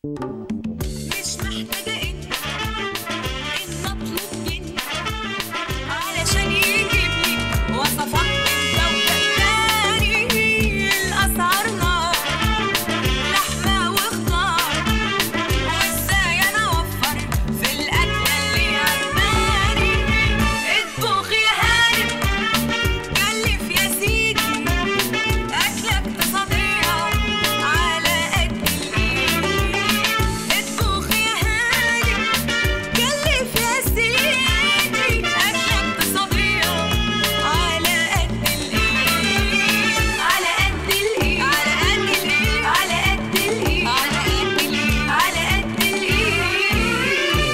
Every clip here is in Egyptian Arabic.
مش محتاجة إن إن أطلب منك علشان يجيب لي وصفات من كوكب تاني الأسعار نار لحمة وخضار وإزاي أنا أوفر في الأكلة اللي عجباني اطبخ يا هانم كلف يا سيدي أكلة اقتصادية على قد الإيد اطبخ يا هانم كلف يا سيدي أكلة اقتصادية على قد الإيد على قد الإيد على قد الإيد على قد الإيد على قد الإيد على قد الإيد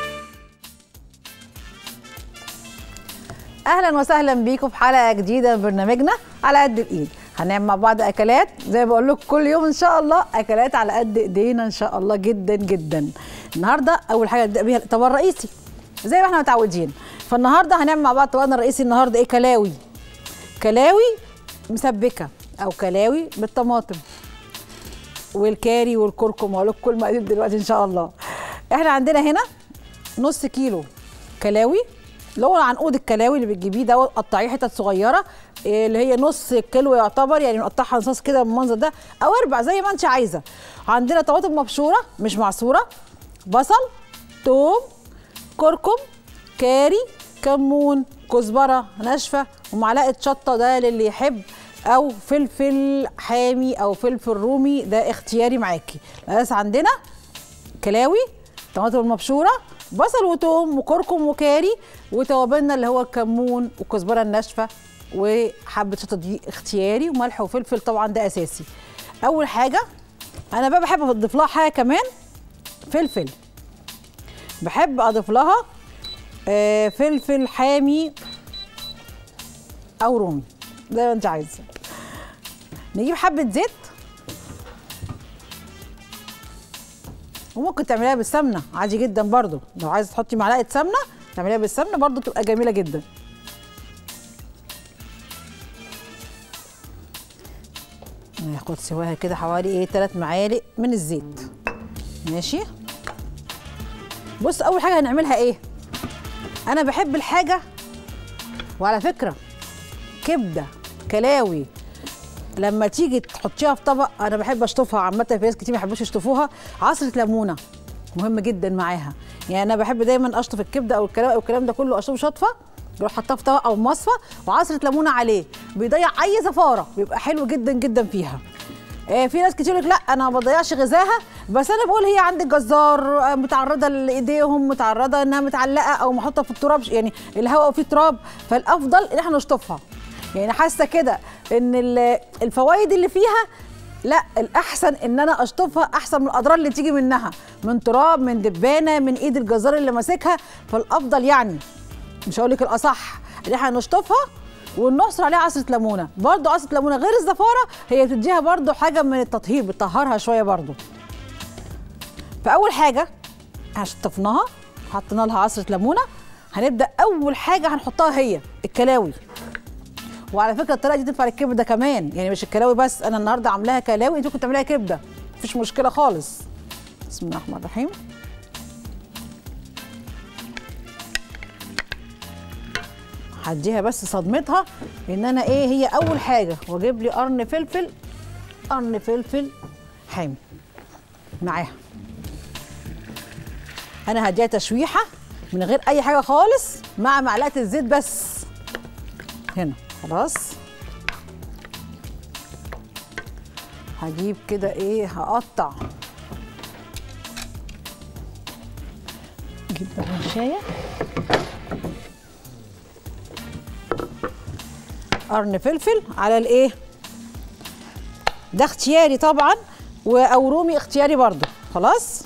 اهلا وسهلا بيكم في حلقه جديده من برنامجنا على قد الايد هنعمل مع بعض اكلات زي ما بقول لكم كل يوم ان شاء الله اكلات على قد ايدينا ان شاء الله جدا جدا النهارده اول حاجه نبدا بيها الطبق الرئيسي زي ما احنا متعودين فالنهارده هنعمل مع بعض طبقنا الرئيسي النهارده ايه كلاوي كلاوي مسبكه او كلاوي بالطماطم والكاري والكركم وهقول لكم كل مقادير دلوقتي ان شاء الله احنا عندنا هنا نص كيلو كلاوي اللي هو عنقود الكلاوي اللي بتجيبيه ده قطعيه حتت صغيره إيه اللي هي نص كيلو يعتبر يعني نقطعها نصاص كده بالمنظر ده او اربع زي ما انت عايزه عندنا طماطم مبشوره مش معصوره بصل توم كركم كاري كمون كزبره ناشفه ومعلقه شطه ده للي يحب او فلفل حامي او فلفل رومي ده اختياري معاكي بس عندنا كلاوي طماطم المبشوره بصل وتوم وكركم وكاري وتوابلنا اللي هو الكمون والكزبره الناشفه وحبه شطه دي اختياري وملح وفلفل طبعا ده اساسي اول حاجه انا بقى بحب اضيف لها حاجه كمان فلفل بحب اضيف لها آه، فلفل حامي او رومي زي ما انت عايزه نجيب حبه زيت وممكن تعمليها بالسمنه عادي جدا برضو لو عايزه تحطي معلقه سمنه تعمليها بالسمنه برضو تبقى جميله جدا ناخد سواها كده حوالي ايه 3 معالق من الزيت ماشي بص اول حاجه هنعملها ايه انا بحب الحاجه وعلى فكره كبده كلاوي لما تيجي تحطيها في طبق انا بحب اشطفها عامه في ناس كتير ما يحبوش يشطفوها عصره ليمونه مهم جدا معاها يعني انا بحب دايما اشطف الكبده او الكلام او الكلام ده كله اشطفه شطفه بروح حطها في طبق او مصفى وعصره ليمونه عليه بيضيع اي زفاره بيبقى حلو جدا جدا فيها آه، في ناس كتير يقول لك لا انا ما بضيعش غذاها بس انا بقول هي عند الجزار آه، متعرضه لايديهم متعرضه انها متعلقه او محطوطه في التراب يعني الهواء فيه تراب فالافضل ان احنا نشطفها يعني حاسه كده ان ال- الفوائد اللي فيها لا الاحسن ان انا اشطفها احسن من الاضرار اللي تيجي منها من تراب من دبانه من ايد الجزار اللي ماسكها فالافضل يعني مش هقول لك الاصح ان احنا نشطفها ونعصر عليها عصره ليمونه برضو عصره ليمونه غير الزفاره هي بتديها برضو حاجه من التطهير بتطهرها شويه برضو فاول حاجه شطفناها حطينا لها عصره ليمونه هنبدا اول حاجه هنحطها هي الكلاوي وعلى فكره الطريقه دي تنفع للكبده كمان يعني مش الكلاوي بس انا النهارده عاملاها كلاوي انت ممكن تعمليها كبده مفيش مشكله خالص بسم الله الرحمن الرحيم هديها بس صدمتها ان انا ايه هي اول حاجه واجيب لي قرن فلفل قرن فلفل حامي معاها انا هديها تشويحه من غير اي حاجه خالص مع معلقه الزيت بس هنا خلاص هجيب كده ايه هقطع اجيب رشايه قرن فلفل على الايه ده اختياري طبعا و- او رومي اختياري برضو خلاص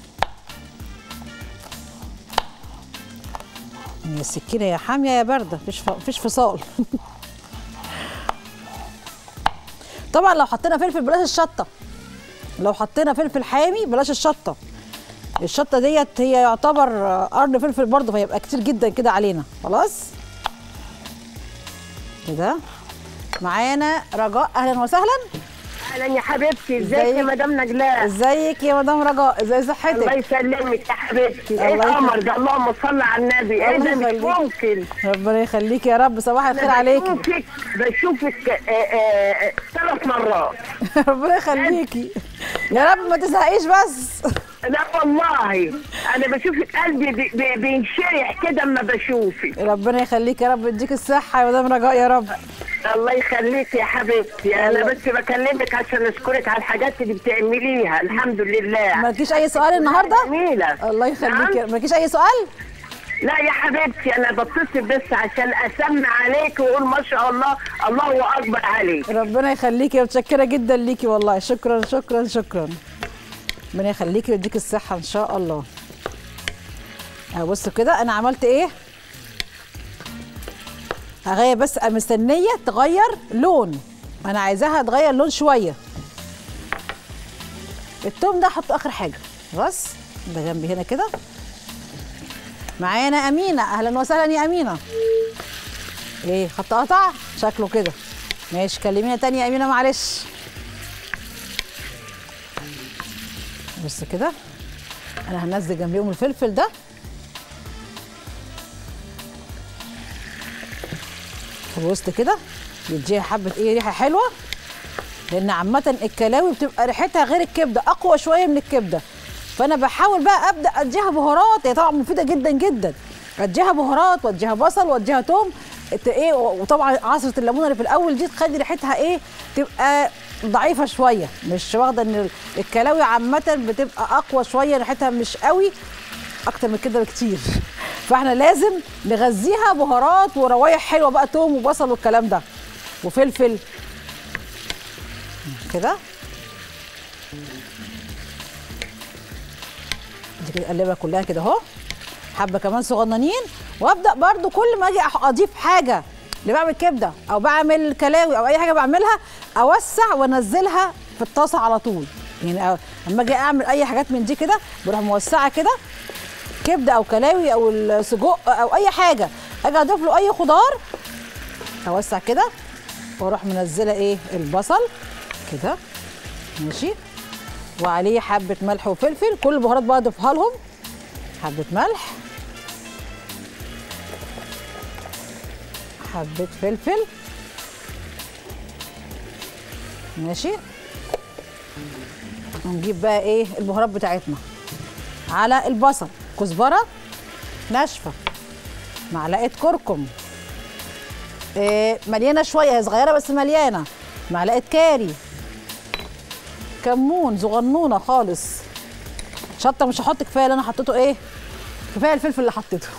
يا السكينه يا حاميه يا بارده مفيش ف- مفيش فصال طبعا لو حطينا فلفل بلاش الشطه لو حطينا فلفل حامي بلاش الشطه الشطه ديت هي يعتبر آه، قرن فلفل برضه فيبقى كتير جدا كده علينا خلاص كده معانا رجاء اهلا وسهلا اهلا يا حبيبتي ازيك ازيك؟ يا مدام نجلاء ازيك يا مدام رجاء ازي الله صحتك يسلمك يا حبيبتي ايه الله القمر ده اللهم صل على النبي ايه الله ده مش يخليك. ممكن ربنا يخليك يا رب صباح الخير أنا عليكي بشوفك بشوفك آه، آه، آه، ثلاث مرات ربنا يخليكي يا رب ما تزهقيش بس لا والله انا بشوفك قلبي بي- بي- بينشرح كده اما بشوفك ربنا يخليك يا رب يديك الصحه يا مدام رجاء يا رب الله يخليك يا حبيبتي انا الله. بس بكلمك عشان اشكرك على الحاجات اللي بتعمليها الحمد لله مالكيش اي سؤال النهارده جميله الله يخليك نعم؟ مالكيش اي سؤال لا يا حبيبتي انا بتصل بس عشان اسمع عليك واقول ما شاء الله الله اكبر عليك ربنا يخليكي متشكره جدا ليكي والله شكرا شكرا شكرا ربنا يخليكي ويديك الصحه ان شاء الله اهو بصوا كده انا عملت ايه هغير بس مستنيه تغير لون انا عايزاها تغير لون شويه التوم ده احطه اخر حاجه بس ده جنبي هنا كده معانا امينه اهلا وسهلا يا امينه ايه خط قطع شكله كده ماشي كلمينا تاني يا امينه معلش بص كده انا هنزل جنبيهم الفلفل ده في الوسط كده يديها حبه ايه ريحه حلوه لان عامه الكلاوي بتبقى ريحتها غير الكبده اقوى شويه من الكبده فانا بحاول بقى ابدا اديها بهارات هي طبعا مفيده جدا جدا اديها بهارات واديها بصل واديها توم ت- ايه وطبعا عصره الليمونه اللي في الاول دي تخلي ريحتها ايه تبقى ضعيفه شويه مش واخده ان الكلاوي عامه بتبقى اقوى شويه ريحتها مش قوي اكتر من كده بكتير فاحنا لازم نغذيها بهارات وروايح حلوه بقى توم وبصل والكلام ده وفلفل كده دي كده اقلبها كلها كده اهو حبه كمان صغننين وابدا برضو كل ما اجي أح- اضيف حاجه اللي بعمل كبده او بعمل كلاوي او اي حاجه بعملها اوسع وانزلها في الطاسه على طول يعني أ- اما اجي اعمل اي حاجات من دي كده بروح موسعه كده كبده او كلاوي او السجق او اي حاجه اجي اضيف له اي خضار اوسع كده واروح منزله ايه البصل كده ماشي وعليه حبه ملح وفلفل كل البهارات بقى اضيفها لهم حبه ملح حبه فلفل ماشي ونجيب بقى ايه البهارات بتاعتنا على البصل كزبره ناشفه معلقه كركم إيه مليانه شويه هي صغيره بس مليانه معلقه كاري كمون صغنونه خالص شطه مش هحط كفايه اللي انا حطيته ايه كفايه الفلفل اللي حطيته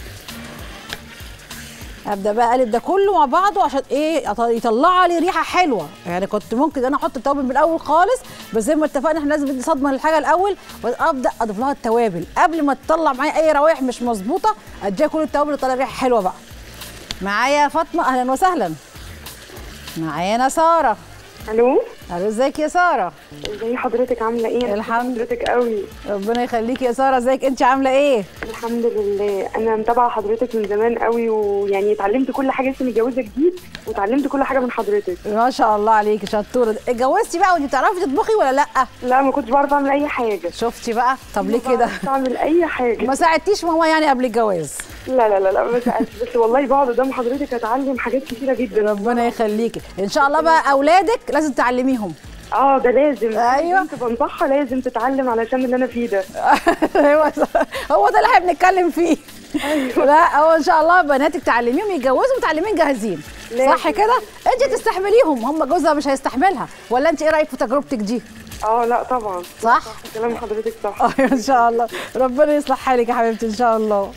ابدا بقى اقلب ده كله مع بعضه عشان ايه يط- يطلع لي ريحه حلوه يعني كنت ممكن انا احط التوابل من الاول خالص بس زي ما اتفقنا احنا لازم ندي صدمه للحاجه الاول وابدا اضيف لها التوابل قبل ما تطلع معايا اي روايح مش مظبوطه اديها كل التوابل تطلع ريحه حلوه بقى معايا فاطمه اهلا وسهلا معانا ساره الو الو ازيك يا ساره ازي حضرتك عامله ايه أنا الحمد. بحب حضرتك قوي ربنا يخليكي يا ساره ازيك انت عامله ايه الحمد لله انا متابعه حضرتك من زمان قوي ويعني اتعلمت كل حاجه لسه متجوزه جديد وتعلمت كل حاجه من حضرتك ما شاء الله عليكي شطوره اتجوزتي بقى وانت بتعرفي تطبخي ولا لا لا ما كنتش بعرف اعمل اي حاجه شفتي بقى طب ليه ما كده بعرفش اعمل اي حاجه ما ساعدتيش ماما يعني قبل الجواز لا لا لا لا ما سألتش بس والله بقعد قدام حضرتك اتعلم حاجات كتيره جدا ربنا يخليكي ان شاء الله بقى اولادك لازم تعلميهم اه ده لازم أيوة. كنت بنصحها لازم تتعلم علشان اللي انا فيه ده ايوه هو ده اللي احنا بنتكلم فيه لا هو ان شاء الله بناتك تعلميهم يتجوزوا متعلمين جاهزين لازم. صح كده انت تستحمليهم هم جوزها مش هيستحملها ولا انت ايه رايك في تجربتك دي اه لا طبعا صح كلام حضرتك صح ايوه ان شاء الله ربنا يصلح حالك يا حبيبتي ان شاء الله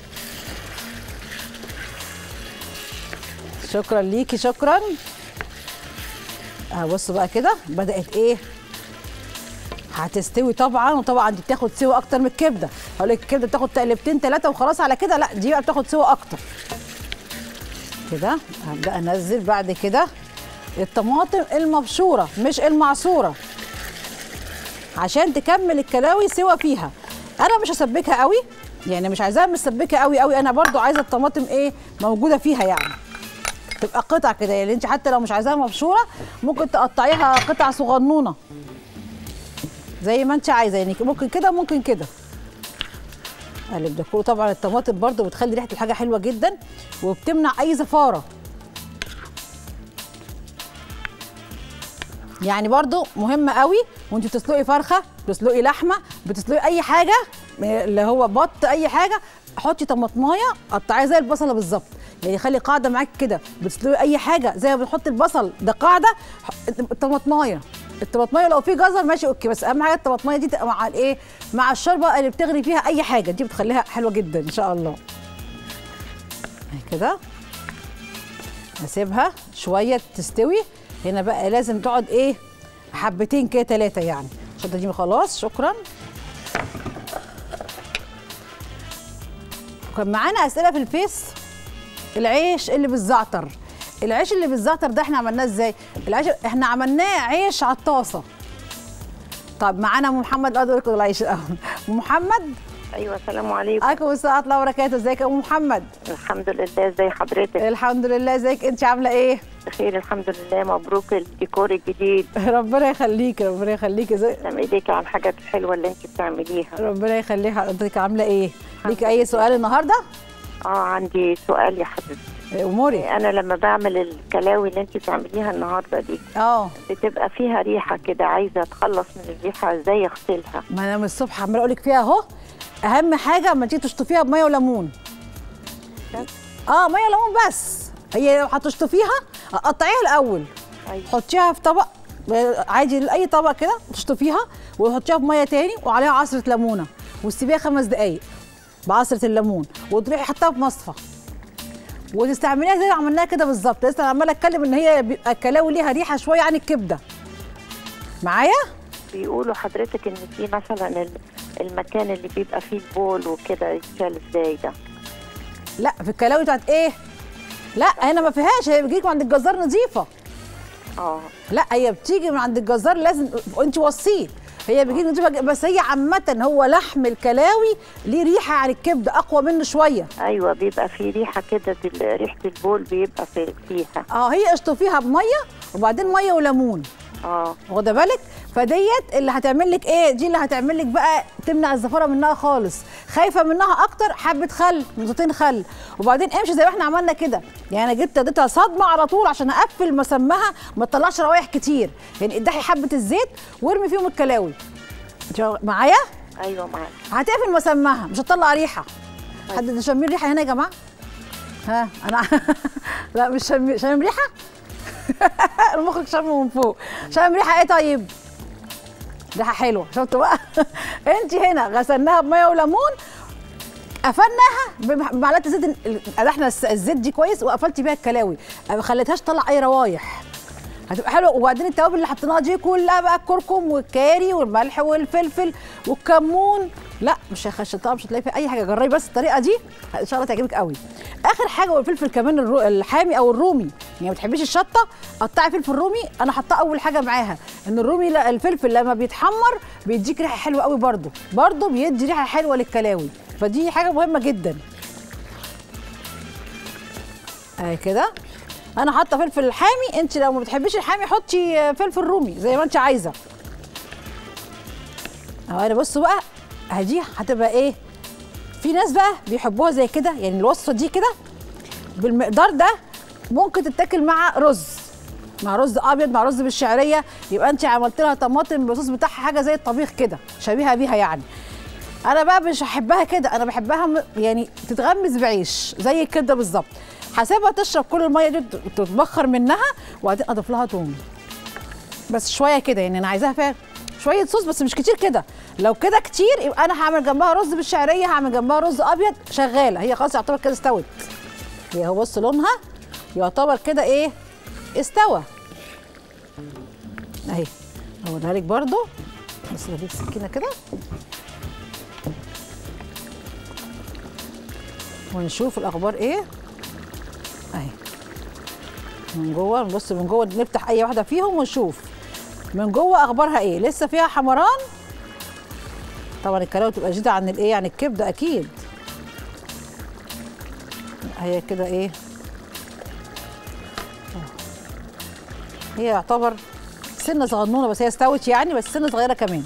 شكرا ليكي شكرا اه بصوا بقى كده بدات ايه هتستوي طبعا وطبعا دي بتاخد سوا اكتر من الكبده هقول لك الكبده بتاخد تقلبتين ثلاثه وخلاص على كده لا دي بقى بتاخد سوا اكتر كده هبدا انزل بعد كده الطماطم المبشوره مش المعصوره عشان تكمل الكلاوي سوا فيها انا مش هسبكها قوي يعني مش عايزاها مسبكه قوي قوي انا برضو عايزه الطماطم ايه موجوده فيها يعني تبقى قطع كده يعني انت حتى لو مش عايزاها مبشوره ممكن تقطعيها قطع صغنونه زي ما انت عايزه يعني ممكن كده ممكن كده قلب ده كله طبعا الطماطم برده بتخلي ريحه الحاجه حلوه جدا وبتمنع اي زفاره يعني برضو مهم قوي وانت بتسلقي فرخه بتسلقي لحمه بتسلقي اي حاجه اللي هو بط اي حاجه حطي طماطمايه قطعيها زي البصله بالظبط يعني خلي قاعده معاك كده بتسلقي اي حاجه زي ما بنحط البصل ده قاعده ح- الطماطمايه الطماطمايه لو في جزر ماشي اوكي بس اهم حاجه الطماطمايه دي تبقى مع الايه مع الشوربه اللي بتغلي فيها اي حاجه دي بتخليها حلوه جدا ان شاء الله اهي كده اسيبها شويه تستوي هنا بقى لازم تقعد ايه حبتين كده ثلاثه يعني الشطه دي خلاص شكرا كان معانا اسئله في الفيس العيش اللي بالزعتر العيش اللي بالزعتر ده احنا عملناه ازاي العيش احنا عملناه عيش على الطاسه طب معانا ام محمد اقدر اكل العيش الاول أم محمد ايوه السلام عليكم عليكم السلام ورحمه الله وبركاته ازيك يا ام محمد الحمد لله ازي حضرتك الحمد لله ازيك انت عامله ايه بخير الحمد لله مبروك الديكور الجديد ربنا يخليك ربنا يخليك ازي تسلم ايديك على الحاجات الحلوه اللي انت بتعمليها ربنا يخليك حضرتك عامله ايه ليك اي سؤال النهارده اه عندي سؤال يا حبيبتي اموري انا لما بعمل الكلاوي اللي انت بتعمليها النهارده دي اه بتبقى فيها ريحه كده عايزه اتخلص من الريحه ازاي اغسلها ما انا من الصبح عماله اقول لك فيها اهو اهم حاجه اما تيجي تشطفيها بميه وليمون اه ميه وليمون بس هي لو هتشطفيها قطعيها الاول أيوة. حطيها في طبق عادي اي طبق كده تشطفيها وتحطيها في ميه تاني وعليها عصره ليمونه وتسيبيها خمس دقايق بعصره الليمون وتروحي حطها في مصفى وتستعمليها زي ما عملناها كده بالظبط لسه انا عماله اتكلم ان هي بيبقى الكلاوي ليها ريحه شويه عن الكبده معايا بيقولوا حضرتك ان في مثلا ال- المكان اللي بيبقى فيه البول وكده يتشال ازاي ده لا في الكلاوي بتاعت ايه لا هنا ما فيهاش هي بتجيلك من عند الجزار نظيفه اه لا هي بتيجي من عند الجزار لازم انت وصيه هي بتجيلك نظيفه بس هي عامه هو لحم الكلاوي ليه ريحه عن الكبده اقوى منه شويه ايوه بيبقى فيه ريحه كده دل- ريحه البول بيبقى في فيها اه هي اشطفيها بميه وبعدين ميه وليمون اه واخده بالك فديت اللي هتعمل لك ايه دي اللي هتعمل لك بقى تمنع الزفاره منها خالص خايفه منها اكتر حبه خل نقطتين خل وبعدين امشي زي ما احنا عملنا كده يعني انا جبت اديتها صدمه على طول عشان اقفل مسمها ما تطلعش روايح كتير يعني ادحي حبه الزيت وارمي فيهم الكلاوي شو- معايا ايوه معاك هتقفل مسمها مش هتطلع ريحه حد شامين ريحه هنا يا جماعه ها انا لا مش شامين شامين ريحه المخرج شامه من فوق شامم ريحه ايه طيب ريحه حلوه شفتوا بقى انت هنا غسلناها بميه وليمون قفلناها بمح- بمعلقه زيت ال- قدحنا الس- الزيت دي كويس وقفلت بيها الكلاوي ما خليتهاش تطلع اي روايح هتبقى حلوه وبعدين التوابل اللي حطيناها دي كلها بقى الكركم والكاري والملح والفلفل والكمون لا مش هيخش طبعا مش هتلاقي فيها اي حاجه جربي بس الطريقه دي ان شاء الله تعجبك قوي اخر حاجه هو الفلفل كمان الرو... الحامي او الرومي يعني ما بتحبيش الشطه قطعي فلفل رومي انا حاطاه اول حاجه معاها ان الرومي لا الفلفل لما بيتحمر بيديك ريحه حلوه قوي برده برده بيدي ريحه حلوه للكلاوي فدي حاجه مهمه جدا اهي كده انا حاطه فلفل حامي انت لو ما بتحبيش الحامي حطي فلفل رومي زي ما انت عايزه اهو انا بصوا بقى اهي هتبقى ايه في ناس بقى بيحبوها زي كده يعني الوصفه دي كده بالمقدار ده ممكن تتاكل مع رز مع رز ابيض مع رز بالشعريه يبقى انت عملت لها طماطم بالصوص بتاعها حاجه زي الطبيخ كده شبيهه بيها يعني انا بقى مش هحبها كده انا بحبها م- يعني تتغمس بعيش زي الكبده بالظبط هسيبها تشرب كل الميه دي تت- تتبخر منها وبعدين اضيف لها توم بس شويه كده يعني انا عايزاها فيها شويه صوص بس مش كتير كده لو كده كتير يبقى انا هعمل جنبها رز بالشعريه هعمل جنبها رز ابيض شغاله هي خلاص يعتبر كده استوت هي هو بص لونها يعتبر كده ايه استوى اهي اوريها لك برضو بس اجيب سكينه كده ونشوف الاخبار ايه اهي من جوه نبص من جوه نفتح اي واحده فيهم ونشوف من جوه اخبارها ايه لسه فيها حمران طبعا الكلاوي تبقى جديده عن الايه عن الكبده اكيد هي كده ايه هي يعتبر سنه صغنونه بس هي استوت يعني بس سنه صغيره كمان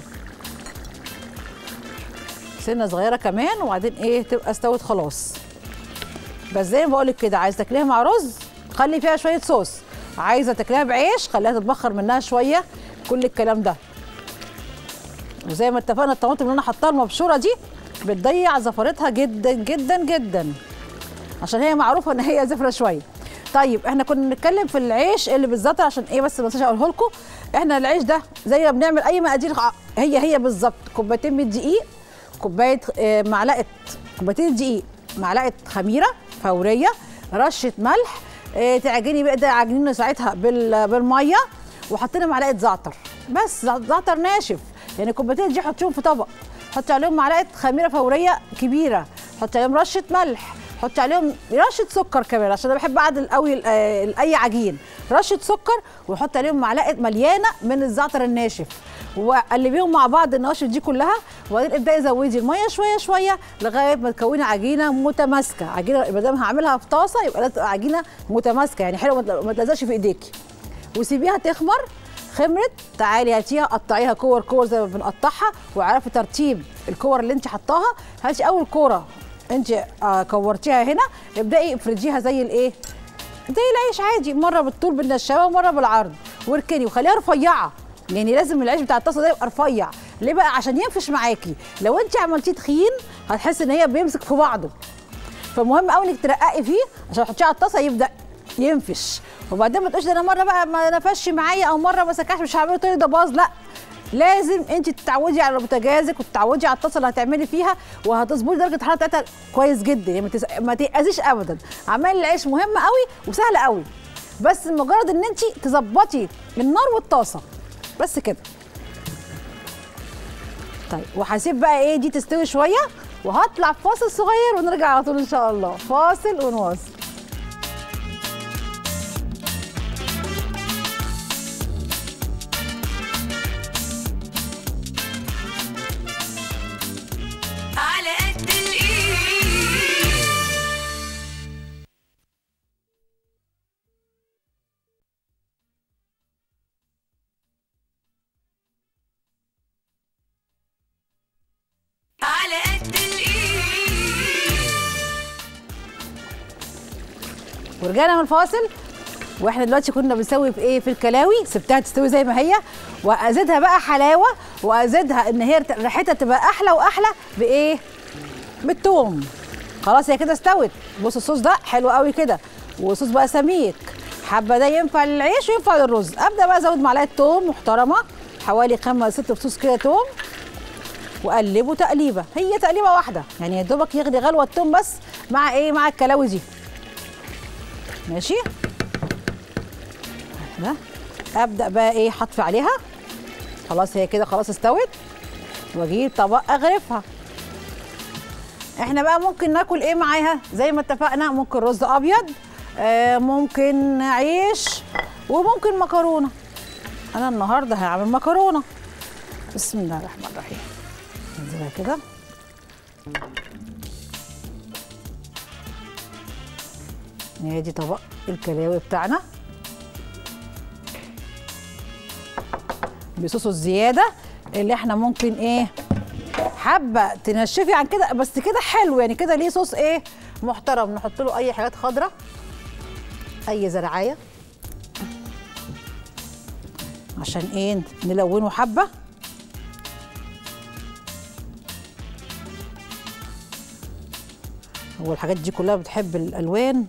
سنه صغيره كمان وبعدين ايه تبقى استوت خلاص بس زي ما بقول لك كده عايز تاكليها مع رز خلي فيها شويه صوص عايزه تاكليها بعيش خليها تتبخر منها شويه كل الكلام ده وزي ما اتفقنا الطماطم اللي انا حطاها المبشوره دي بتضيع زفرتها جدا جدا جدا عشان هي معروفه ان هي زفره شويه طيب احنا كنا بنتكلم في العيش اللي بالظبط عشان ايه بس ما انساش اقوله لكم احنا العيش ده زي ما بنعمل اي مقادير ع- هي هي بالظبط كوبايتين من الدقيق كوبايه آه، معلقه كوبايتين دقيق معلقه خميره فوريه رشه ملح آه، تعجني بقى ده عاجنينه ساعتها بال- بالميه وحطينا معلقه زعتر بس زع- زعتر ناشف يعني كوبايتين دي حطيهم في طبق حطي عليهم معلقه خميره فوريه كبيره حطي عليهم رشه ملح حطي عليهم رشه سكر كمان عشان انا بحب اعدل قوي ال- آه، اي عجين رشه سكر وحط عليهم معلقه مليانه من الزعتر الناشف وقلبيهم مع بعض النواشف دي كلها وبعدين ابداي زودي الميه شويه شويه لغايه ما تكوني عجينه متماسكه عجينه ما دام هعملها في طاسه يبقى لازم تبقى عجينه متماسكه يعني حلوه ما تل- ما تلزقش في ايديكي وسيبيها تخمر خمرت تعالي هاتيها قطعيها كور كور زي ما بنقطعها واعرفي ترتيب الكور اللي انت حطاها هاتي اول كوره انت آه كورتيها هنا ابداي افرجيها زي الايه زي العيش عادي مره بالطول بالنشابه ومره بالعرض واركني وخليها رفيعه يعني لازم العيش بتاع الطاسه ده يبقى رفيع ليه بقى عشان ينفش معاكي لو انت عملتيه تخين هتحس ان هي بيمسك في بعضه فمهم قوي انك ترققي فيه عشان تحطيه على الطاسه يبدا ينفش وبعدين ما تقولش ده انا مره بقى ما نفش معايا او مره ما سكاش مش هعمله تاني ده باظ لا لازم انت تتعودي على بوتاجازك وتتعودي على الطاسه اللي هتعملي فيها وهتظبطي درجه الحراره بتاعتها كويس جدا يعني ما تس- ما تاذيش ابدا عمل العيش مهم قوي وسهل قوي بس مجرد ان انت تظبطي النار والطاسه بس كده طيب وهسيب بقى ايه دي تستوي شويه وهطلع فاصل صغير ونرجع على طول ان شاء الله فاصل ونواصل على قد الايد على قد الايد ورجعنا من الفاصل واحنا دلوقتي كنا بنسوي في ايه في الكلاوي سبتها تستوي زي ما هي وازيدها بقى حلاوه وازيدها ان هي ريحتها تبقى احلى واحلى بايه بالثوم خلاص هي كده استوت بص الصوص ده حلو قوي كده وصوص بقى سميك حبه ده ينفع للعيش وينفع للرز ابدا بقى ازود معلقه توم محترمه حوالي خمس ست فصوص كده توم وقلبه تقليبه هي تقليبه واحده يعني يا دوبك يغلي غلوه التوم بس مع ايه مع الكلاوي دي ماشي ده ابدا بقى ايه حطفي عليها خلاص هي كده خلاص استوت واجيب طبق اغرفها احنا بقى ممكن ناكل ايه معاها زي ما اتفقنا ممكن رز ابيض آه ممكن عيش وممكن مكرونه انا النهارده هعمل مكرونه بسم الله الرحمن الرحيم ننزلها كده ادي طبق الكلاوي بتاعنا بصوصه الزياده اللي احنا ممكن ايه حابه تنشفي عن كده بس كده حلو يعني كده ليه صوص ايه محترم نحط له اي حاجات خضراء اي زرعايه عشان ايه نلونه حبه هو الحاجات دي كلها بتحب الالوان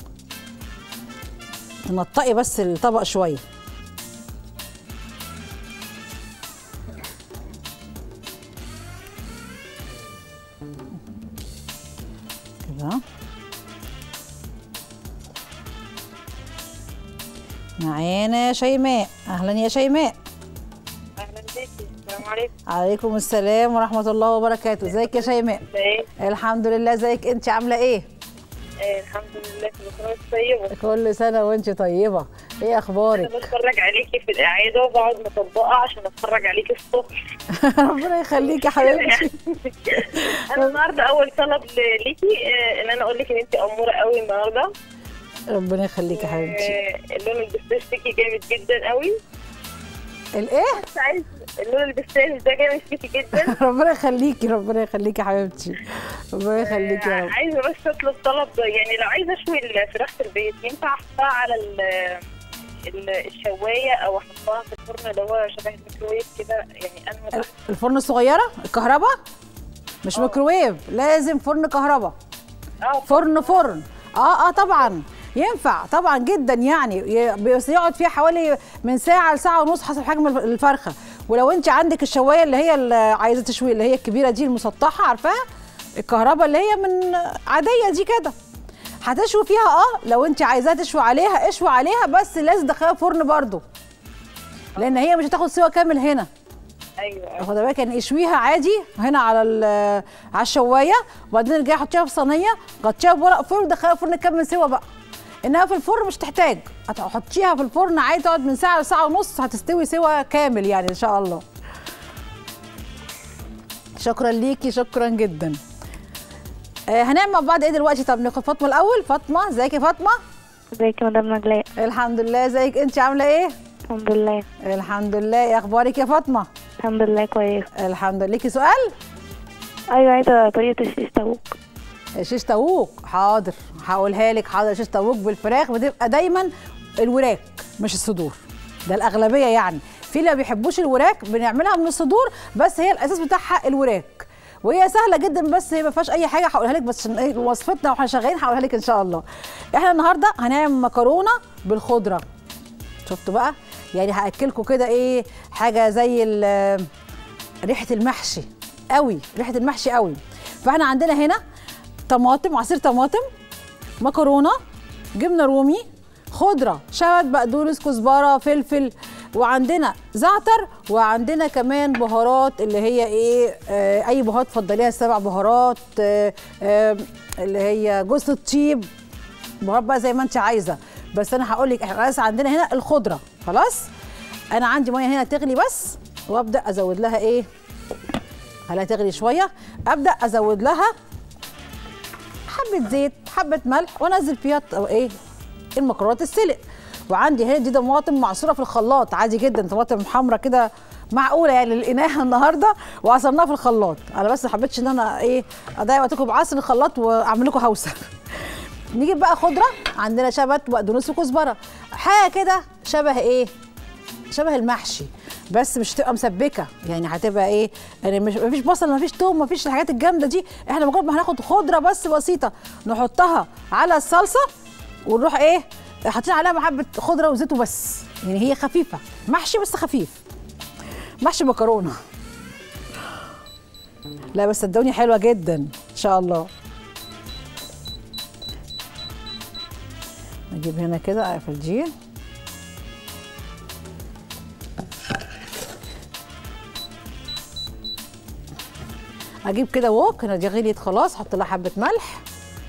تنطقي بس الطبق شويه كده معانا يا شيماء اهلا يا شيماء اهلا بيكي السلام عليكم عليكم السلام ورحمه الله وبركاته ازيك يا شيماء ازيك الحمد لله ازيك انت عامله ايه آه الحمد لله كل سنه وانت طيبه كل سنه وانت طيبه ايه انا اخبارك بتفرج عليكي في الاعاده وبقعد مطبقه عشان اتفرج عليكي الصبح ربنا يخليكي يا حبيبتي انا النهارده اول طلب ل- ليكي آه ان انا اقول لك ان انت اموره قوي النهارده ربنا يخليك يا حبيبتي آه، اللون البستاشيكي جامد جدا قوي الايه بس عايز اللون البستاشي ده جامد فيكي جدا ربنا يخليكي ربنا يخليكي يا حبيبتي ربنا يخليكي يا آه، رب عايزه بس اطلب طلب يعني لو عايزه اشوي الفراخ في البيت ينفع احطها على ال ال- الشوايه او احطها في الفرن اللي هو شبه الميكروويف كده يعني انا الفرن الصغيره الكهرباء مش ميكروويف لازم فرن كهرباء اه فرن فرن اه اه طبعا ينفع طبعا جدا يعني ي- بس يقعد فيها حوالي من ساعه لساعه ونص حسب حجم الف- الفرخه ولو انت عندك الشوايه اللي هي اللي عايزه تشوي اللي هي الكبيره دي المسطحه عارفاها الكهرباء اللي هي من عاديه دي كده هتشوي فيها اه لو انت عايزاها تشوي عليها اشوي عليها بس لازم تدخليها فرن برضو لان هي مش هتاخد سوا كامل هنا ايوه واخده بالك يعني اشويها عادي هنا على ال- على الشوايه وبعدين ارجعي حطيها في صينيه غطيها بورق فويل ودخليها الفرن كمل سوا بقى انها في الفرن مش تحتاج هتحطيها في الفرن عادي تقعد من ساعه لساعه ونص هتستوي سوا كامل يعني ان شاء الله شكرا ليكي شكرا جدا آه هنعمل مع بعض ايه دلوقتي طب ناخد فاطمه الاول فاطمه ازيك يا فاطمه ازيك يا مدام نجلاء الحمد لله ازيك انت عامله ايه الحمد لله الحمد لله ايه اخبارك يا فاطمه الحمد لله كويس الحمد لله ليكي سؤال ايوه عايزه طريقه الشيش طاووق شيش طاووق حاضر هقولها لك حاضر شيش طاووق بالفراخ بتبقى دايما الوراك مش الصدور ده الاغلبيه يعني في اللي ما بيحبوش الوراك بنعملها من الصدور بس هي الاساس بتاعها الوراك وهي سهله جدا بس هي ما فيهاش اي حاجه هقولها لك بس عشان إيه وصفتنا واحنا شغالين هقولها لك ان شاء الله احنا النهارده هنعمل مكرونه بالخضره شفتوا بقى يعني هاكلكم كده ايه حاجه زي ال- ريحه المحشي قوي ريحه المحشي قوي فاحنا عندنا هنا طماطم عصير طماطم مكرونه جبنه رومي خضره شبت بقدونس كزبره فلفل وعندنا زعتر وعندنا كمان بهارات اللي هي ايه آه اي بهارات تفضليها سبع بهارات آه آه اللي هي جوز الطيب بهارات بقى زي ما انت عايزه بس انا هقول لك احنا بس عندنا هنا الخضره خلاص انا عندي ميه هنا تغلي بس وابدا ازود لها ايه خليها تغلي شويه ابدا ازود لها حبه زيت حبه ملح وانزل فيها ط- ايه المكرونات السلق وعندي هنا دي طماطم معصوره في الخلاط عادي جدا طماطم حمراء كده معقوله يعني لقيناها النهارده وعصرناها في الخلاط انا بس ما حبيتش ان انا ايه اضيع وقتكم بعصر الخلاط واعمل لكم هوسه نجيب بقى خضره عندنا شبت وبقدونس وكزبره حاجه كده شبه ايه شبه المحشي بس مش هتبقى مسبكه يعني هتبقى ايه يعني مش مفيش بصل مفيش توم مفيش الحاجات الجامده دي احنا مجرد ما هناخد خضره بس بسيطه نحطها على الصلصه ونروح ايه حاطين عليها حبه خضره وزيت وبس يعني هي خفيفه محشي بس خفيف محشي مكرونه لا بس صدقوني حلوه جدا ان شاء الله نجيب هنا كده اقفل دي اجيب كده ووك انا دي غليت خلاص احط لها حبه ملح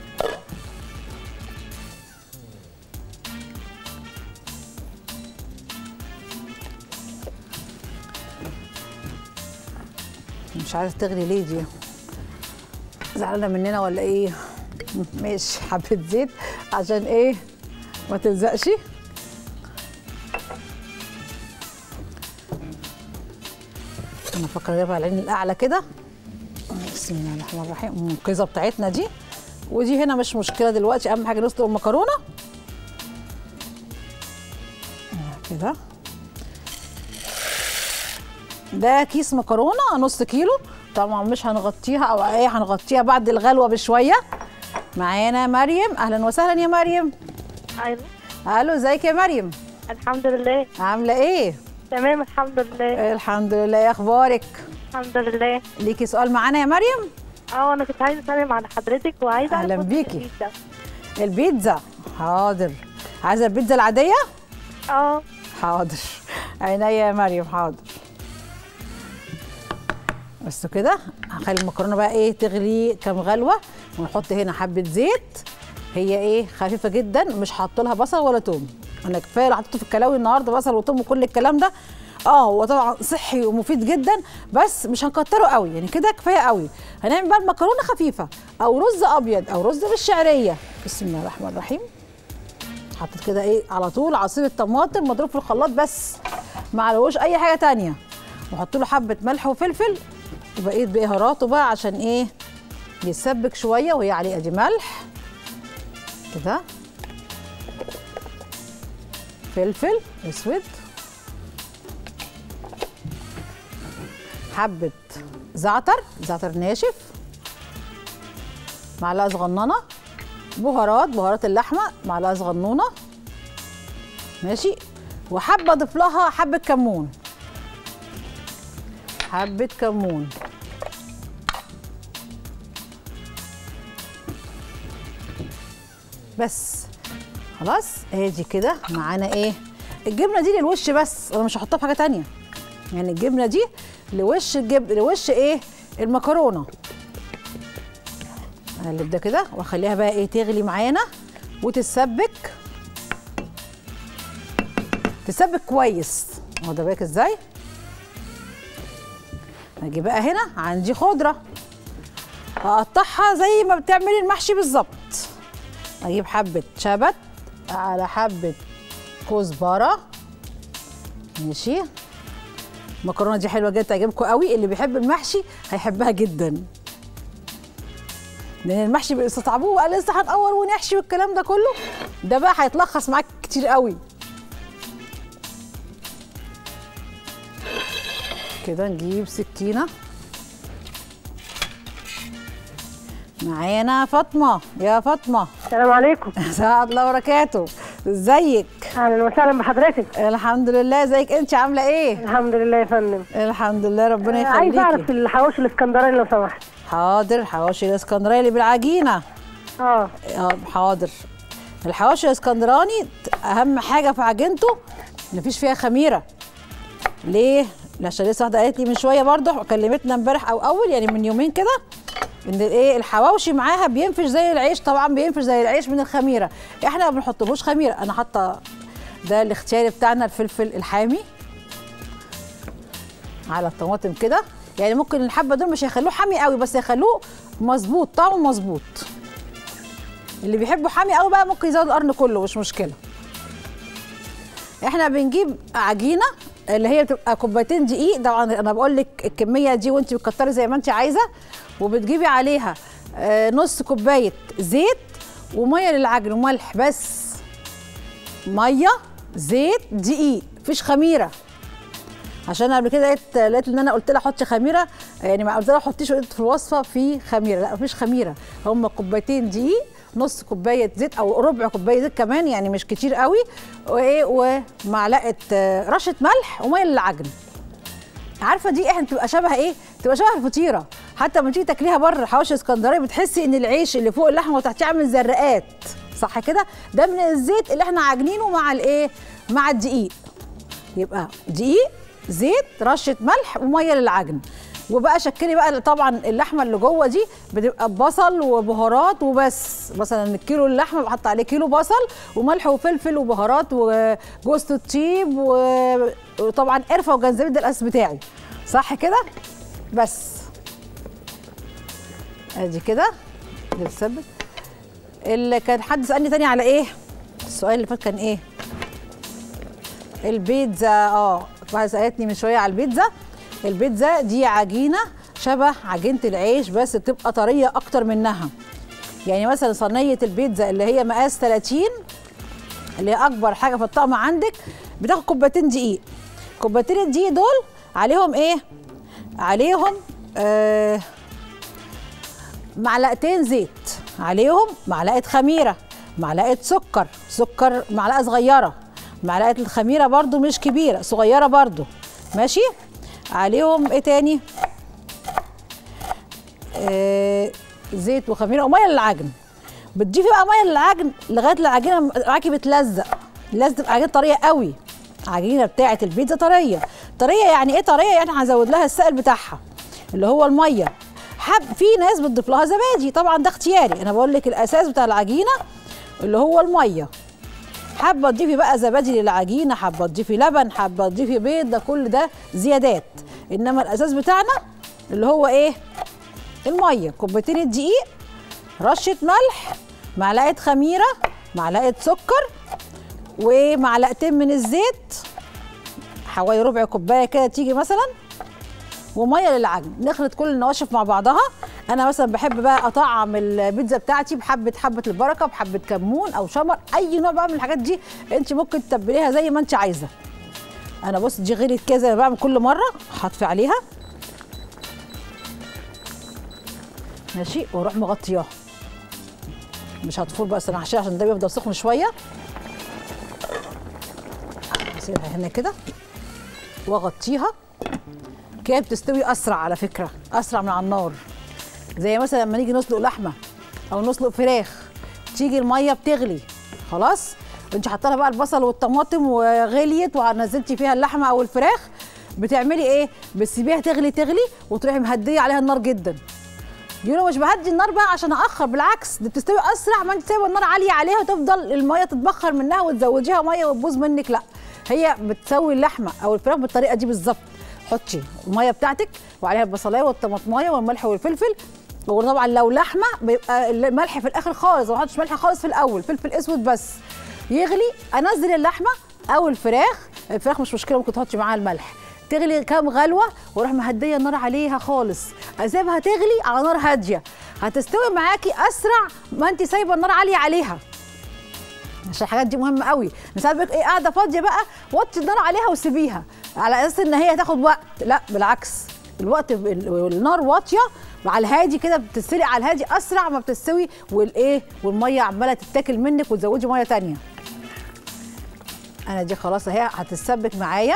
مش عايزه تغلي ليه دي زعلانه مننا ولا ايه ماشي حبه زيت عشان ايه ما تلزقش انا فاكره اجيبها على العين الاعلى كده بسم الله الرحمن الرحيم المنقذه بتاعتنا دي ودي هنا مش مشكله دلوقتي اهم حاجه نسلق المكرونه كده ده كيس مكرونه نص كيلو طبعا مش هنغطيها او ايه هنغطيها بعد الغلوه بشويه معانا مريم اهلا وسهلا يا مريم ايوه الو ازيك يا مريم الحمد لله عامله ايه تمام الحمد لله الحمد لله ايه اخبارك الحمد لله ليكي سؤال معانا يا مريم اه انا كنت عايزه اسلم على حضرتك وعايزه أعرف أهلاً وصفة بيكي. البيتزا. البيتزا حاضر عايزه البيتزا العاديه اه حاضر عينيا يا مريم حاضر بس كده هخلي المكرونه بقى ايه تغلي كام غلوه ونحط هنا حبه زيت هي ايه خفيفه جدا مش حاطه لها بصل ولا توم انا كفايه اللي حطيته في الكلاوي النهارده بصل وتوم وكل الكلام ده اه هو طبعا صحي ومفيد جدا بس مش هنكتره قوي يعني كده كفايه قوي هنعمل بقى المكرونه خفيفه او رز ابيض او رز بالشعريه بسم الله الرحمن الرحيم حطيت كده ايه على طول عصير الطماطم مضروب في الخلاط بس ما عليهوش اي حاجه تانية واحط له حبه ملح وفلفل وبقيت بهاراته بقى عشان ايه يتسبك شويه وهي عليه ادي ملح كده فلفل اسود حبه زعتر زعتر ناشف معلقه صغننه بهارات بهارات اللحمه معلقه صغنونه ماشي وحابه اضيف لها حبه كمون حبه كمون بس خلاص ادي كده معانا ايه الجبنه دي للوش بس انا مش هحطها في حاجه تانية يعني الجبنه دي لوش الجب لوش ايه المكرونه اقلب ده كده واخليها بقى ايه تغلي معانا وتتسبك تتسبك كويس واخده بالك ازاي اجي بقى هنا عندي خضره هقطعها زي ما بتعملي المحشي بالظبط اجيب حبه شبت على حبه كزبره ماشي المكرونه دي حلوه جدا تعجبكم قوي اللي بيحب المحشي هيحبها جدا لان المحشي بيستصعبوه وقال لسه هنقور ونحشي والكلام ده كله ده بقى هيتلخص معاك كتير قوي كده نجيب سكينه معانا فاطمه يا فاطمه السلام عليكم سعد الله وبركاته ازيك اهلا وسهلا بحضرتك الحمد لله ازيك انت عامله ايه الحمد لله يا فندم الحمد لله ربنا آه، يخليكي عايزه اعرف الحواوشي الاسكندراني لو سمحت حاضر حواوشي الاسكندراني اللي بالعجينه اه اه حاضر الحواوشي الاسكندراني اهم حاجه في عجينته مفيش فيها خميره ليه عشان لسه واحده قالت لي من شويه برضه كلمتنا امبارح او اول يعني من يومين كده ان الايه الحواوشي معاها بينفش زي العيش طبعا بينفش زي العيش من الخميره احنا ما بنحطلوش خميره انا حاطه ده الاختياري بتاعنا الفلفل الحامي على الطماطم كده يعني ممكن الحبه دول مش هيخلوه حامي قوي بس هيخلوه مظبوط طعمه مظبوط اللي بيحبوا حامي قوي بقى ممكن يزود القرن كله مش مشكله احنا بنجيب عجينه اللي هي بتبقى كوبايتين دقيق طبعا انا بقول لك الكميه دي وانت بتكتري زي ما انت عايزه وبتجيبي عليها آه، نص كوبايه زيت وميه للعجن وملح بس ميه زيت دقيق مفيش خميره عشان قبل كده لقيت لقيت ان انا قلت لها حطي خميره يعني ما قلت لها حطيش قلت في الوصفه في خميره لا مفيش خميره هم كوبايتين دقيق نص كوبايه زيت او ربع كوبايه زيت كمان يعني مش كتير قوي وايه ومعلقه آه، رشه ملح وميه للعجن عارفه دي احنا بتبقى شبه ايه بتبقى شبه الفطيره حتى لما تيجي تاكليها بره حواوشي اسكندريه بتحسي ان العيش اللي فوق اللحمه وتحتيه عامل زي الرقات صح كده ده من الزيت اللي احنا عاجنينه مع الايه مع الدقيق يبقى دقيق زيت رشه ملح وميه للعجن وبقى شكلي بقى طبعا اللحمه اللي جوه دي بتبقى بصل وبهارات وبس مثلا الكيلو اللحمه بحط عليه كيلو بصل وملح وفلفل وبهارات وجوز الطيب و- وطبعا قرفه وجنزبيل ده الاساس بتاعي صح كده بس ادي كده بتثبت اللي كان حد سالني تاني على ايه السؤال اللي فات كان ايه البيتزا اه واحده سالتني من شويه على البيتزا البيتزا دي عجينه شبه عجينه العيش بس بتبقى طريه اكتر منها يعني مثلا صينيه البيتزا اللي هي مقاس 30 اللي هي اكبر حاجه في الطقم عندك بتاخد كوبايتين دقيق كوبايتين الدقيق دول عليهم ايه عليهم آه معلقتين زيت عليهم معلقه خميره معلقه سكر سكر معلقه صغيره معلقه الخميره برضو مش كبيره صغيره برضو ماشي عليهم ايه تاني آه زيت وخميره وميه للعجن بتضيفي بقى ميه للعجن لغايه العجينه معاكي بتلزق لازم تبقى عجينه طريه قوي عجينه بتاعه البيتزا طريه طريه يعني ايه طريه يعني هزود لها السائل بتاعها اللي هو الميه حب في ناس بتضيف لها زبادي طبعا ده اختياري انا بقول لك الاساس بتاع العجينه اللي هو الميه حابه تضيفي بقى زبادي للعجينه حابه تضيفي لبن حابه تضيفي بيض ده كل ده زيادات انما الاساس بتاعنا اللي هو ايه الميه كوبايتين الدقيق رشه ملح معلقه خميره معلقه سكر ومعلقتين من الزيت حوالي ربع كوبايه كده تيجي مثلا وميه للعجن نخلط كل النواشف مع بعضها انا مثلا بحب بقى اطعم البيتزا بتاعتي بحبه حبه البركه بحبه كمون او شمر اي نوع بقى من الحاجات دي انت ممكن تتبليها زي ما انت عايزه انا بص دي غليت كده زي ما بعمل كل مره هطفي عليها ماشي واروح مغطياها مش هتفور بس انا هشيل عشان ده بيفضل سخن شويه هسيبها هنا كده واغطيها كده بتستوي اسرع على فكره اسرع من على النار زي مثلا لما نيجي نسلق لحمه او نسلق فراخ تيجي الميه بتغلي خلاص انت حاطه لها بقى البصل والطماطم وغليت ونزلتي فيها اللحمه او الفراخ بتعملي ايه بتسيبيها تغلي تغلي وتروحي مهديه عليها النار جدا يقولوا مش بهدي النار بقى عشان اخر بالعكس دي بتستوي اسرع ما انت سايبه النار عاليه عليها وتفضل الميه تتبخر منها وتزوديها ميه وتبوظ منك لا هي بتسوي اللحمه او الفراخ بالطريقه دي بالظبط حطي الميه بتاعتك وعليها البصلايه والطماطمايه والملح والفلفل وطبعا لو لحمه بيبقى الملح في الاخر خالص ما احطش ملح خالص في الاول فلفل اسود بس يغلي انزل اللحمه او الفراخ الفراخ مش مشكله ممكن تحطي معاها الملح تغلي كام غلوه واروح مهديه النار عليها خالص اسيبها تغلي على نار هاديه هتستوي معاكي اسرع ما انت سايبه النار عاليه عليها عشان الحاجات دي مهمه قوي ساعات بقى ايه قاعده فاضيه بقى وطي النار عليها وسيبيها على اساس ان هي هتاخد وقت لا بالعكس الوقت ال- النار واطيه على الهادي كده بتتسلق على الهادي اسرع ما بتستوي والايه والميه عماله تتاكل منك وتزودي ميه تانية انا دي خلاص اهي هتتسبك معايا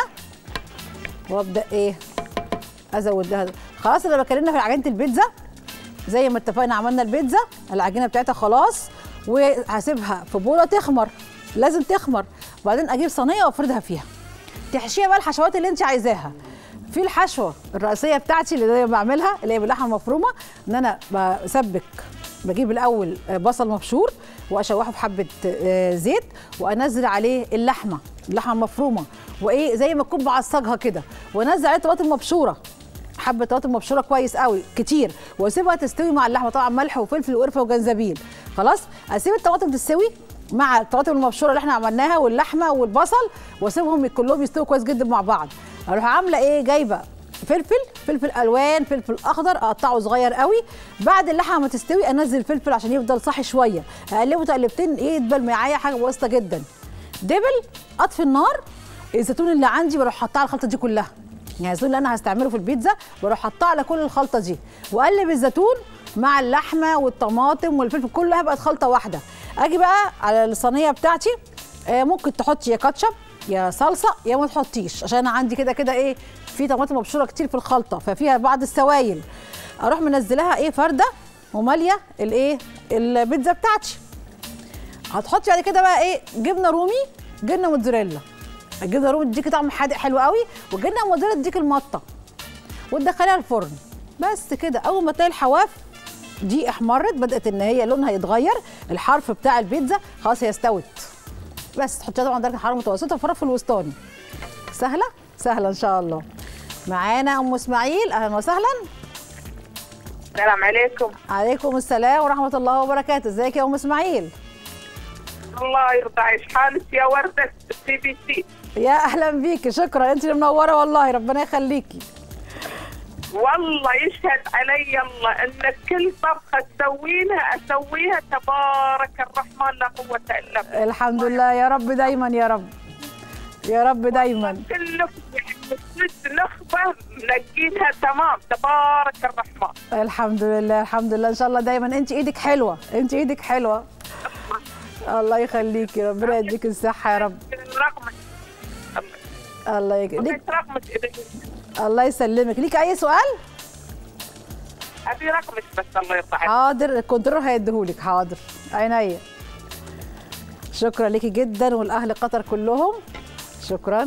وابدا ايه ازود لها خلاص انا بكلمنا في عجينه البيتزا زي ما اتفقنا عملنا البيتزا العجينه بتاعتها خلاص وهسيبها في بوله تخمر لازم تخمر وبعدين اجيب صينيه وافردها فيها تحشيها بقى الحشوات اللي انت عايزاها في الحشوه الرئيسيه بتاعتي اللي دايما بعملها اللي هي باللحمه المفرومه ان انا بسبك بجيب الاول بصل مبشور واشوحه في حبه آه، زيت وانزل عليه اللحمه اللحمه المفرومه وايه زي ما اكون بعصجها كده وانزل عليه طماطم مبشوره حبه طماطم مبشوره كويس قوي كتير واسيبها تستوي مع اللحمه طبعا ملح وفلفل وقرفه وجنزبيل خلاص اسيب الطماطم تستوي مع الطماطم المبشوره اللي احنا عملناها واللحمه والبصل واسيبهم كلهم يستووا كويس جدا مع بعض اروح عامله ايه جايبه فلفل فلفل الوان فلفل اخضر اقطعه صغير قوي بعد اللحمه ما تستوي انزل الفلفل عشان يفضل صحي شويه اقلبه تقلبتين ايه يدبل معايا حاجه بسيطه جدا دبل اطفي النار الزيتون اللي عندي بروح حاطاه على الخلطه دي كلها يعني الزيتون اللي انا هستعمله في البيتزا بروح حاطاه على كل الخلطه دي واقلب الزيتون مع اللحمه والطماطم والفلفل كلها بقت خلطه واحده اجي بقى على الصينيه بتاعتي آه، ممكن تحطي يا كاتشب يا صلصه يا ما تحطيش عشان انا عندي كده كده ايه في طماطم مبشوره كتير في الخلطه ففيها بعض السوائل اروح منزلها ايه فرده وماليه الايه البيتزا بتاعتي هتحطي بعد كده بقى ايه جبنه رومي جبنه موتزاريلا الجبنه الرومي تديكي طعم حادق حلو قوي والجبنه الموتزاريلا تديكي المطه وتدخليها الفرن بس كده اول ما تلاقي الحواف دي احمرت بدات ان هي لونها يتغير الحرف بتاع البيتزا خلاص هي استوت بس تحطيها طبعا درجه حراره متوسطه في الرف الوسطاني سهله سهله ان شاء الله معانا ام اسماعيل اهلا وسهلا السلام عليكم عليكم السلام ورحمه الله وبركاته ازيك يا ام اسماعيل الله يرضى عيش حالك يا وردة سي بي سي يا اهلا بيكي شكرا انت اللي منوره والله ربنا يخليكي والله يشهد علي الله ان كل طبخه تسوينها اسويها تبارك الرحمن لا قوه الا بالله الحمد لله يا رب دايما يا رب يا رب دايما كل نخبه نخبه منقينها تمام تبارك الرحمن الحمد لله الحمد لله ان شاء الله دايما انت ايدك حلوه انت ايدك حلوه الله يخليكي ربنا يديك الصحه يا رب رقمك الله يخليك رقمك الله يسلمك ليك اي سؤال ابي رقمك بس الله يرضى عليك حاضر الكنترول هيديهولك حاضر عينيا شكرا ليكي جدا والاهل قطر كلهم شكرا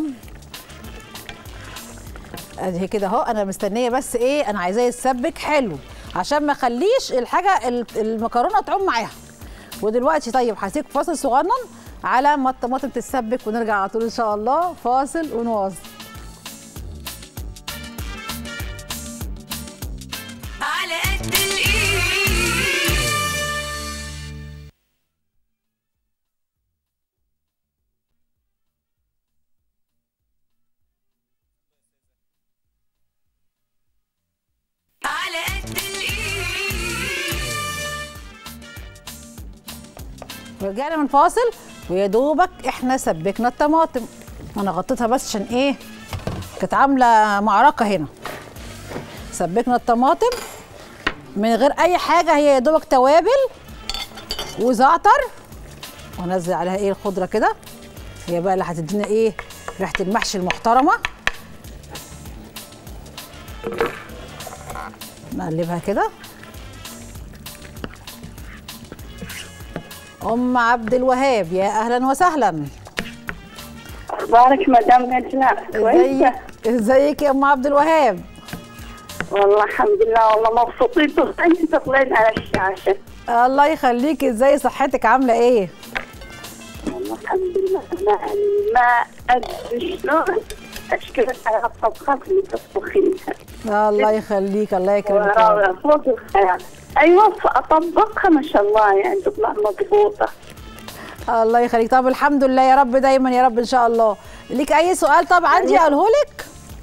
ادي كده اهو انا مستنيه بس ايه انا عايزاه يتسبك حلو عشان ما اخليش الحاجه ال- المكرونه تعوم معاها ودلوقتي طيب هسيب فاصل صغنن على ما الطماطم تتسبك ونرجع على طول ان شاء الله فاصل ونواصل على قد الايد ورجعنا من فاصل ويا دوبك احنا سبكنا الطماطم انا غطيتها بس عشان ايه كانت عامله معركه هنا سبكنا الطماطم من غير اي حاجه هي يا دوبك توابل وزعتر وانزل عليها ايه الخضره كده هي بقى اللي هتدينا ايه ريحه المحشي المحترمه نقلبها كده ام عبد الوهاب يا اهلا وسهلا اخبارك مدام نجلاء ازيك كويسه ازيك يا ام عبد الوهاب والله الحمد لله والله مبسوطين طلعين تطلعين على الشاشه الله يخليك ازاي صحتك عامله ايه والله الحمد لله ما ما ادري شلون اشكرك على الطبخات اللي تطبخينها الله يخليك الله يكرمك يا رب. وراوي فوق الخيال اي وصفه اطبقها ما شاء الله يعني تطلع مضبوطه الله يخليك طب الحمد لله يا رب دايما يا رب ان شاء الله ليك اي سؤال طب عندي اقوله لك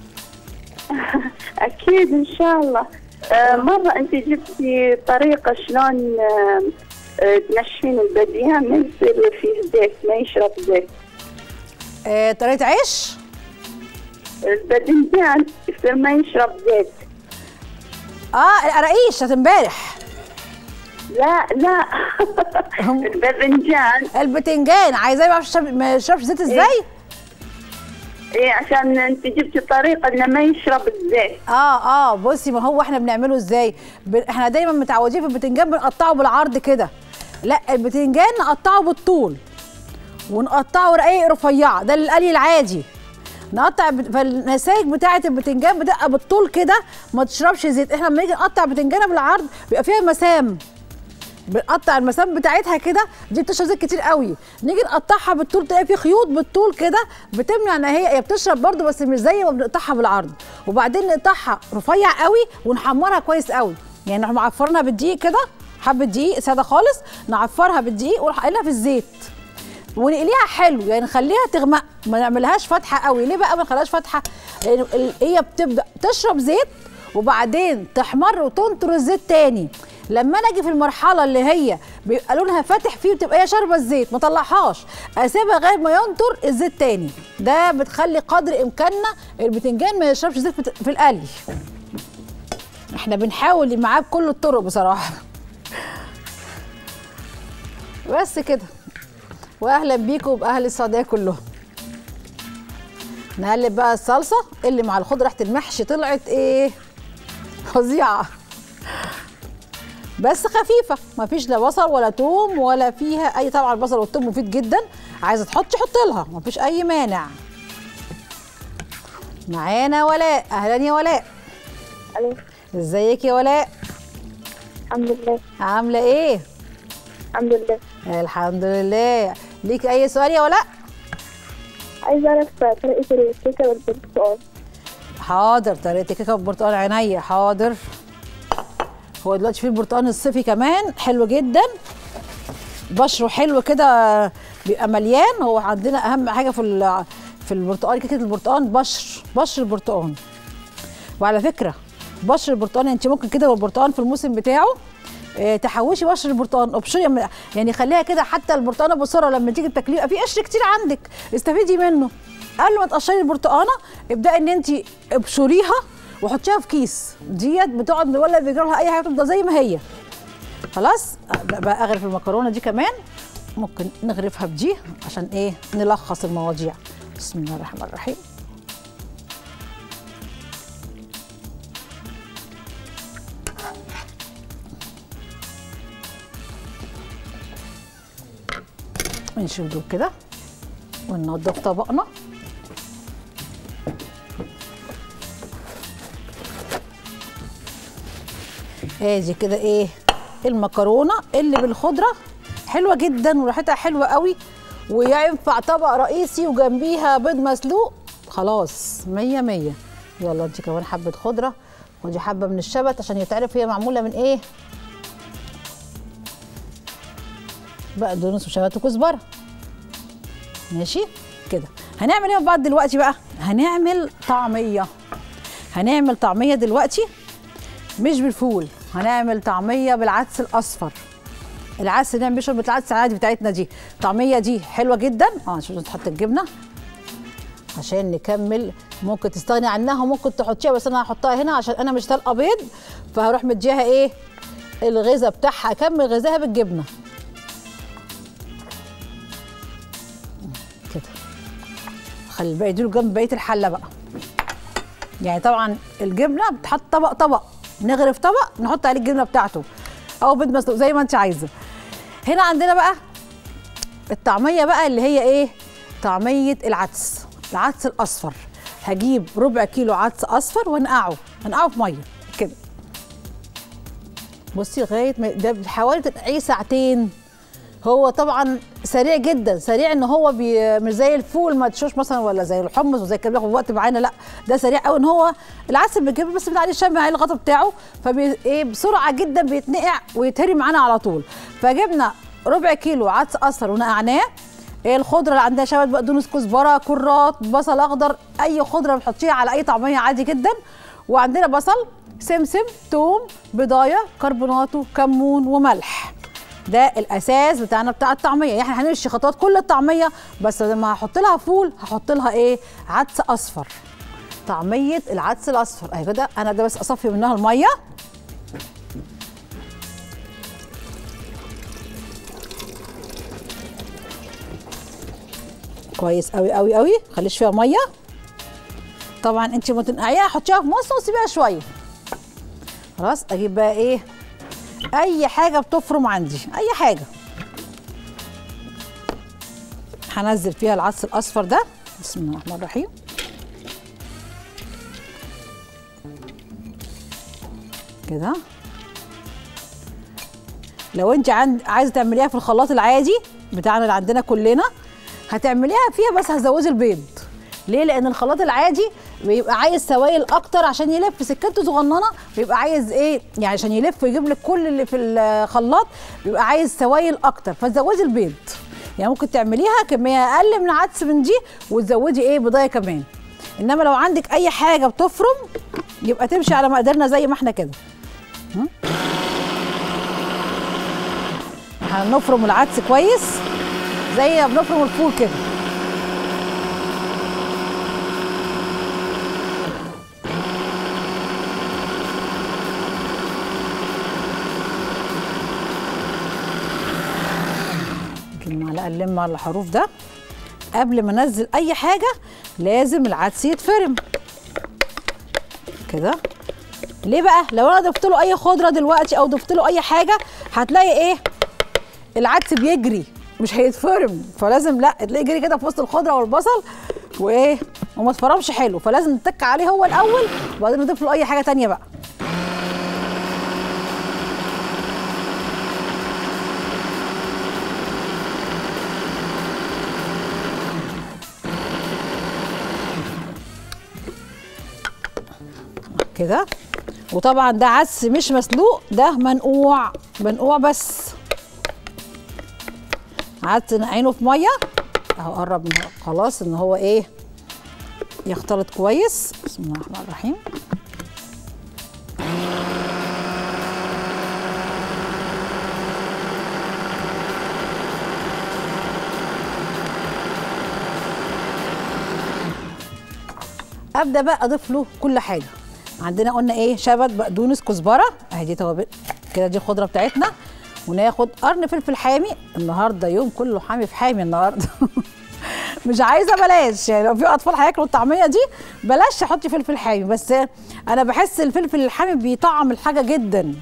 اكيد ان شاء الله آه، مره انت جبتي طريقه شلون آه، آه، تنشفين البديهان ما يصير فيه زيت ما يشرب زيت آه طريقه عيش الباذنجان يصير ما يشرب زيت اه القراقيش بتاعت امبارح لا لا الباذنجان البتنجان عايزاه ما يعرفش- ما يشربش زيت ازاي ايه عشان انت جبتي طريقه انه ما يشرب الزيت اه اه بصي ما هو احنا بنعمله ازاي ب... احنا دايما متعودين في البتنجان بنقطعه بالعرض كده لا البتنجان نقطعه بالطول ونقطعه رقايق رفيعه ده القلي العادي نقطع ب- فالنسايج بتاعه البتنجان بتبقى بالطول كده ما تشربش زيت احنا لما نيجي نقطع بتنجانه بالعرض بيبقى فيها مسام بنقطع المسام بتاعتها كده دي بتشرب زيت كتير قوي نيجي نقطعها بالطول تلاقي في خيوط بالطول كده بتمنع ان هي هي بتشرب برده بس مش زي ما بنقطعها بالعرض وبعدين نقطعها رفيع قوي ونحمرها كويس قوي يعني نروح معفرينها بالدقيق كده حبه دقيق ساده خالص نعفرها بالدقيق ونروح قايلها في الزيت ونقليها حلو يعني نخليها تغمق ما نعملهاش فاتحه قوي ليه بقى ما نخليهاش فاتحه لان ال- هي بتبدا تشرب زيت وبعدين تحمر وتنطر الزيت تاني لما انا اجي في المرحله اللي هي بيبقى لونها فاتح فيه وتبقى هي شاربه الزيت ما طلعهاش اسيبها لغايه ما ينطر الزيت تاني ده بتخلي قدر امكاننا البتنجان ما يشربش زيت بت- في القلي احنا بنحاول معاه بكل الطرق بصراحه بس كده واهلا بيكم وباهل السعوديه كلهم نقلب بقى الصلصه اللي مع الخضره ريحه المحشي طلعت ايه فظيعه بس خفيفه مفيش لا بصل ولا توم ولا فيها اي طبعا البصل والثوم مفيد جدا عايزه تحطي حطي لها مفيش اي مانع معانا ولاء اهلا يا ولاء الو ازيك يا ولاء الحمد لله عامله ايه الحمد لله الحمد لله ليك اي سؤال يا ولاء عايزه اعرف طريقه الكيكه بالبرتقال حاضر طريقه الكيكه بالبرتقال عينيا حاضر هو دلوقتي في البرتقال الصيفي كمان حلو جدا بشره حلو كده بيبقى مليان هو عندنا اهم حاجه في ال- في البرتقال كيكه البرتقال بشر بشر البرتقال وعلى فكره بشر البرتقال انت ممكن كده والبرتقال في الموسم بتاعه آه، تحوشي بشر البرتقال ابشري يعني خليها كده حتى البرتقانه بسرعه لما تيجي تاكليه يبقى في قشر كتير عندك استفيدي منه قبل ما تقشري البرتقانه ابداي ان انت ابشريها وحطيها في كيس ديت بتقعد ولا بيجرى لها اي حاجه تفضل زي ما هي خلاص بقى بقى اغرف المكرونه دي كمان ممكن نغرفها بدي عشان ايه نلخص المواضيع بسم الله الرحمن الرحيم نشيل دول كده وننضف طبقنا ادي كده ايه المكرونه اللي بالخضره حلوه جدا وريحتها حلوه قوي وينفع طبق رئيسي وجنبيها بيض مسلوق خلاص مية مية يلا انت كمان حبه خضره ودي حبه من الشبت عشان يتعرف هي معموله من ايه بقدونس وشبت وكزبره ماشي كده هنعمل ايه مع بعض دلوقتي بقى هنعمل طعميه هنعمل طعميه دلوقتي مش بالفول هنعمل طعميه بالعدس الاصفر العدس نعمل بيه شوربه العدس العادي بتاعتنا دي الطعميه دي حلوه جدا اه شوف تحط الجبنه عشان نكمل ممكن تستغني عنها وممكن تحطيها بس انا هحطها هنا عشان انا مش طالقه بيض فهروح مديها ايه الغذاء بتاعها اكمل غذاها بالجبنه كده خلي الباقي دول جنب بقيه الحله بقى يعني طبعا الجبنه بتحط طبق طبق نغرف طبق نحط عليه الجبنه بتاعته او بيض مسلوق زي ما انت عايزه هنا عندنا بقى الطعميه بقى اللي هي ايه طعميه العدس العدس الاصفر هجيب ربع كيلو عدس اصفر وانقعه انقعه في ميه كده بصي لغايه ما ده حوالي تنقعيه ساعتين هو طبعا سريع جدا سريع ان هو بي مش زي الفول مدشوش مثلا ولا زي الحمص وزي كده بياخد وقت معانا لا ده سريع قوي ان هو العدس بيجيب بس بتاع الشم عليه الغطا بتاعه فبي ايه بسرعه جدا بيتنقع ويتهري معانا على طول فجبنا ربع كيلو عدس اصفر ونقعناه ايه الخضره اللي عندها شبت بقدونس كزبره كرات بصل اخضر اي خضره بتحطيها على اي طعميه عادي جدا وعندنا بصل سمسم توم بضايه كربوناتو كمون وملح ده الاساس بتاعنا بتاع الطعميه يعني احنا هنمشي خطوات كل الطعميه بس لما هحط لها فول هحط لها ايه عدس اصفر طعميه العدس الاصفر اهي كده انا ده بس اصفي منها الميه كويس قوي قوي قوي خليش فيها ميه طبعا انت ما تنقعيها حطيها في مصر وسيبيها شويه خلاص اجيب بقى ايه اي حاجه بتفرم عندي اي حاجه هنزل فيها العدس الاصفر ده بسم الله الرحمن الرحيم كده لو انت عند عايزه تعمليها في الخلاط العادي بتاعنا اللي عندنا كلنا هتعمليها فيها بس هزودي البيض ليه لان الخلاط العادي بيبقى عايز سوائل اكتر عشان يلف سكته صغننه بيبقى عايز ايه يعني عشان يلف ويجيب لك كل اللي في الخلاط بيبقى عايز سوائل اكتر فتزودي البيض يعني ممكن تعمليها كميه اقل من عدس من دي وتزودي ايه بضايه كمان انما لو عندك اي حاجه بتفرم يبقى تمشي على مقدارنا زي ما احنا كده هم؟ هنفرم العدس كويس زي ما بنفرم الفول كده المعلقه نلم على الحروف ده قبل ما انزل اي حاجه لازم العدس يتفرم كده ليه بقى لو انا ضفت له اي خضره دلوقتي او ضفت له اي حاجه هتلاقي ايه العدس بيجري مش هيتفرم فلازم لا تلاقيه يجري كده في وسط الخضره والبصل وايه وما اتفرمش حلو فلازم نتك عليه هو الاول وبعدين نضيف له اي حاجه تانية بقى كده وطبعا ده عدس مش مسلوق ده منقوع منقوع بس عدس نقعينه في ميه اهو قرب من خلاص ان هو ايه يختلط كويس بسم الله الرحمن الرحيم ابدا بقى اضيف له كل حاجه عندنا قلنا ايه شبت بقدونس كزبره اهي دي توابل كده دي الخضره بتاعتنا وناخد قرن فلفل حامي النهارده يوم كله حامي في حامي النهارده مش عايزه بلاش يعني لو في اطفال هياكلوا الطعميه دي بلاش تحطي فلفل حامي بس انا بحس الفلفل الحامي بيطعم الحاجه جدا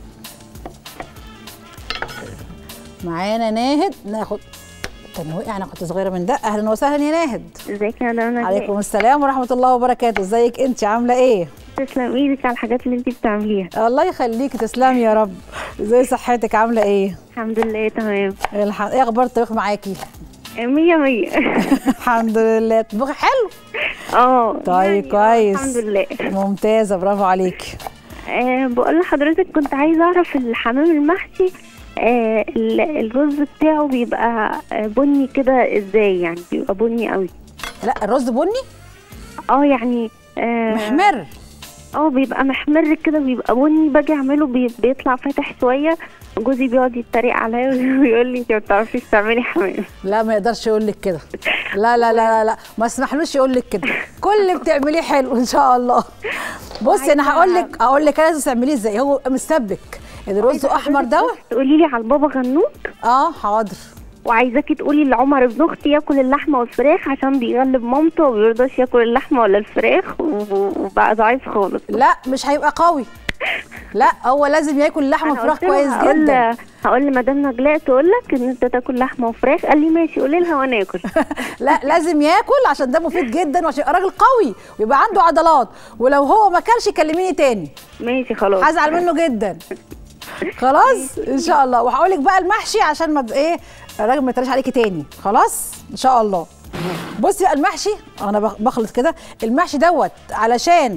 معانا ناهد ناخد تاني وقع انا كنت صغيره من ده اهلا وسهلا يا ناهد ازيك يا دانا عليكم السلام ورحمه الله وبركاته ازيك انت عامله ايه تسلم ايدك على الحاجات اللي انت بتعمليها الله يخليكي تسلمي يا رب ازاي صحتك عامله ايه الحمد لله تمام الح... ايه اخبار الطبخ معاكي مية مية الحمد لله تطبخي حلو اه طيب يعني كويس الحمد لله ممتازه برافو عليكي أه بقول لحضرتك كنت عايزة اعرف الحمام المحشي أه ال- الرز بتاعه بيبقى آه، بني كده ازاي يعني بيبقى بني قوي لا الرز بني اه يعني أه محمر اه بيبقى محمر كده بيبقى بني باجي اعمله بي... بيطلع فاتح شويه جوزي بيقعد يتريق عليا ويقول لي انت ما بتعرفيش تعملي حمام لا ما يقدرش يقول لك كده لا لا لا لا, لا. ما اسمحلوش يقول لك كده كل اللي بتعمليه حلو ان شاء الله بصي انا هقول لك هقول لك انا لازم تعمليه ازاي هو مسبك الرز احمر دوت تقولي لي على البابا غنوج اه حاضر وعايزاكي تقولي لعمر ابن اختي ياكل اللحمه والفراخ عشان بيغلب مامته وما بيرضاش ياكل اللحمه ولا الفراخ و- وبقى ضعيف خالص لا مش هيبقى قوي لا هو لازم ياكل لحمه أنا وفراخ قلت له كويس هقول- جدا هقول لمدام نجلاء تقول لك ان انت تاكل لحمه وفراخ قال لي ماشي قولي لها وانا اكل لا لازم ياكل عشان ده مفيد جدا وعشان يبقى راجل قوي ويبقى عنده عضلات ولو هو ما كلش كلميني تاني ماشي خلاص هزعل منه جدا خلاص ان شاء الله وهقول لك بقى المحشي عشان ما ايه الراجل ما يتريقش عليكي تاني خلاص ان شاء الله بصي بقى المحشي انا بخ- بخلط كده المحشي دوت علشان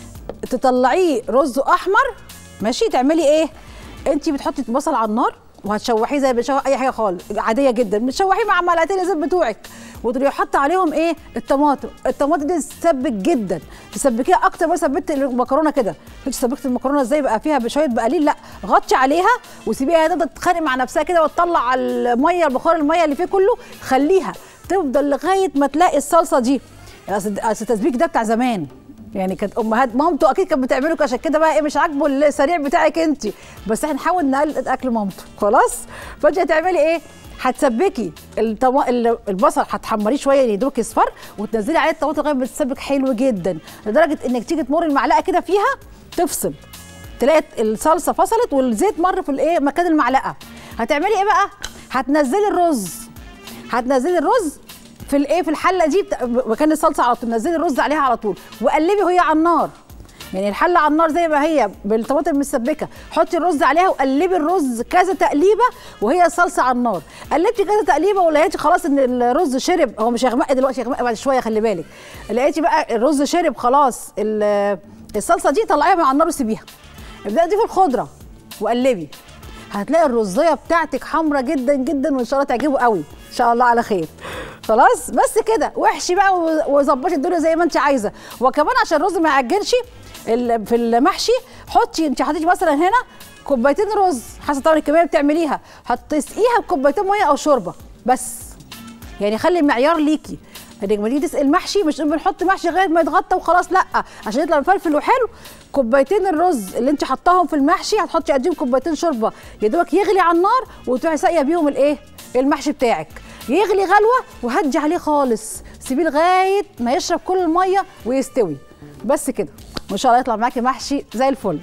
تطلعيه رز احمر ماشي تعملي ايه انت بتحطي البصل على النار وهتشوحيه زي بتشوح اي حاجه خالص عاديه جدا بتشوحيه مع معلقتين الزيت بتوعك وتروحي حاطه عليهم ايه الطماطم الطماطم دي تسبك جدا تسبكيها اكتر ما سبكت المكرونه كده انت سبكت المكرونه ازاي بقى فيها بشويه بقليل لا غطي عليها وسيبيها تفضل تتخانق مع نفسها كده وتطلع الميه البخار الميه اللي فيه كله خليها تفضل لغايه ما تلاقي الصلصه دي اصل أصل التسبيك ده بتاع زمان يعني كانت امهات مامته اكيد كانت بتعمله عشان كده بقى ايه مش عاجبه السريع بتاعك انت بس احنا نحاول نقلد اكل مامته خلاص فانت هتعملي ايه هتسبكي الطما... ال- البصل هتحمريه شويه يدوك يصفر وتنزلي عليه الطماطم لغايه ما تتسبك حلو جدا لدرجه انك تيجي تمر المعلقه كده فيها تفصل تلاقي الصلصه فصلت والزيت مر في الايه مكان المعلقه هتعملي ايه بقى هتنزلي الرز هتنزلي الرز في الايه في الحله دي بتا- مكان الصلصه على طول نزلي الرز عليها على طول وقلبي وهي على النار يعني الحله على النار زي ما هي بالطماطم المسبكه حطي الرز عليها وقلبي الرز كذا تقليبه وهي الصلصه على النار قلبتي كذا تقليبه ولقيتي خلاص ان الرز شرب هو مش هيغمق دلوقتي هيغمق بعد شويه خلي بالك لقيتي بقى الرز شرب خلاص ال- الصلصه دي طلعيها من على النار وسيبيها ابدأي ضيفي الخضره وقلبي هتلاقي الرزيه بتاعتك حمرة جدا جدا وان شاء الله تعجبه قوي ان شاء الله على خير خلاص بس كده واحشي بقى و- وظبطي الدنيا زي ما انت عايزه وكمان عشان الرز ما يعجنش ال- في المحشي حطي انت حطيتي مثلا هنا كوبايتين رز حسب طبعا الكميه اللي بتعمليها هتسقيها بكوبايتين ميه او شوربه بس يعني خلي المعيار ليكي انك لما تيجي تسقي المحشي مش بنحط محشي لغايه ما يتغطى وخلاص لا عشان يطلع مفلفل وحلو كوبايتين الرز اللي انت حطاهم في المحشي هتحطي قديم كوبايتين شوربه يا دوبك يغلي على النار وتروحي ساقيه بيهم الايه المحشي بتاعك يغلي غلوه وهدي عليه خالص سيبيه لغايه ما يشرب كل الميه ويستوي بس كده وان شاء الله يطلع معاكي محشي زي الفل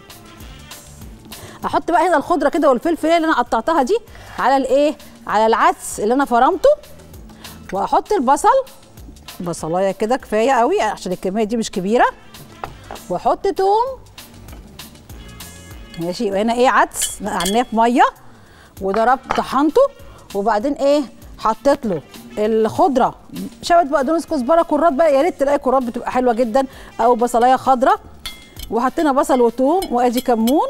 احط بقى هنا الخضره كده والفلفل اللي انا قطعتها دي على الايه على العدس اللي انا فرمته واحط البصل بصلايه كده كفايه قوي عشان الكميه دي مش كبيره واحط توم ماشي يبقى هنا ايه عدس نقعناه في ميه وضربت طحنته وبعدين ايه حطيت له الخضره شويه بقدونس كزبره كرات بقى يا ريت تلاقي كرات بتبقى حلوه جدا او بصلايه خضراء وحطينا بصل وتوم وادي كمون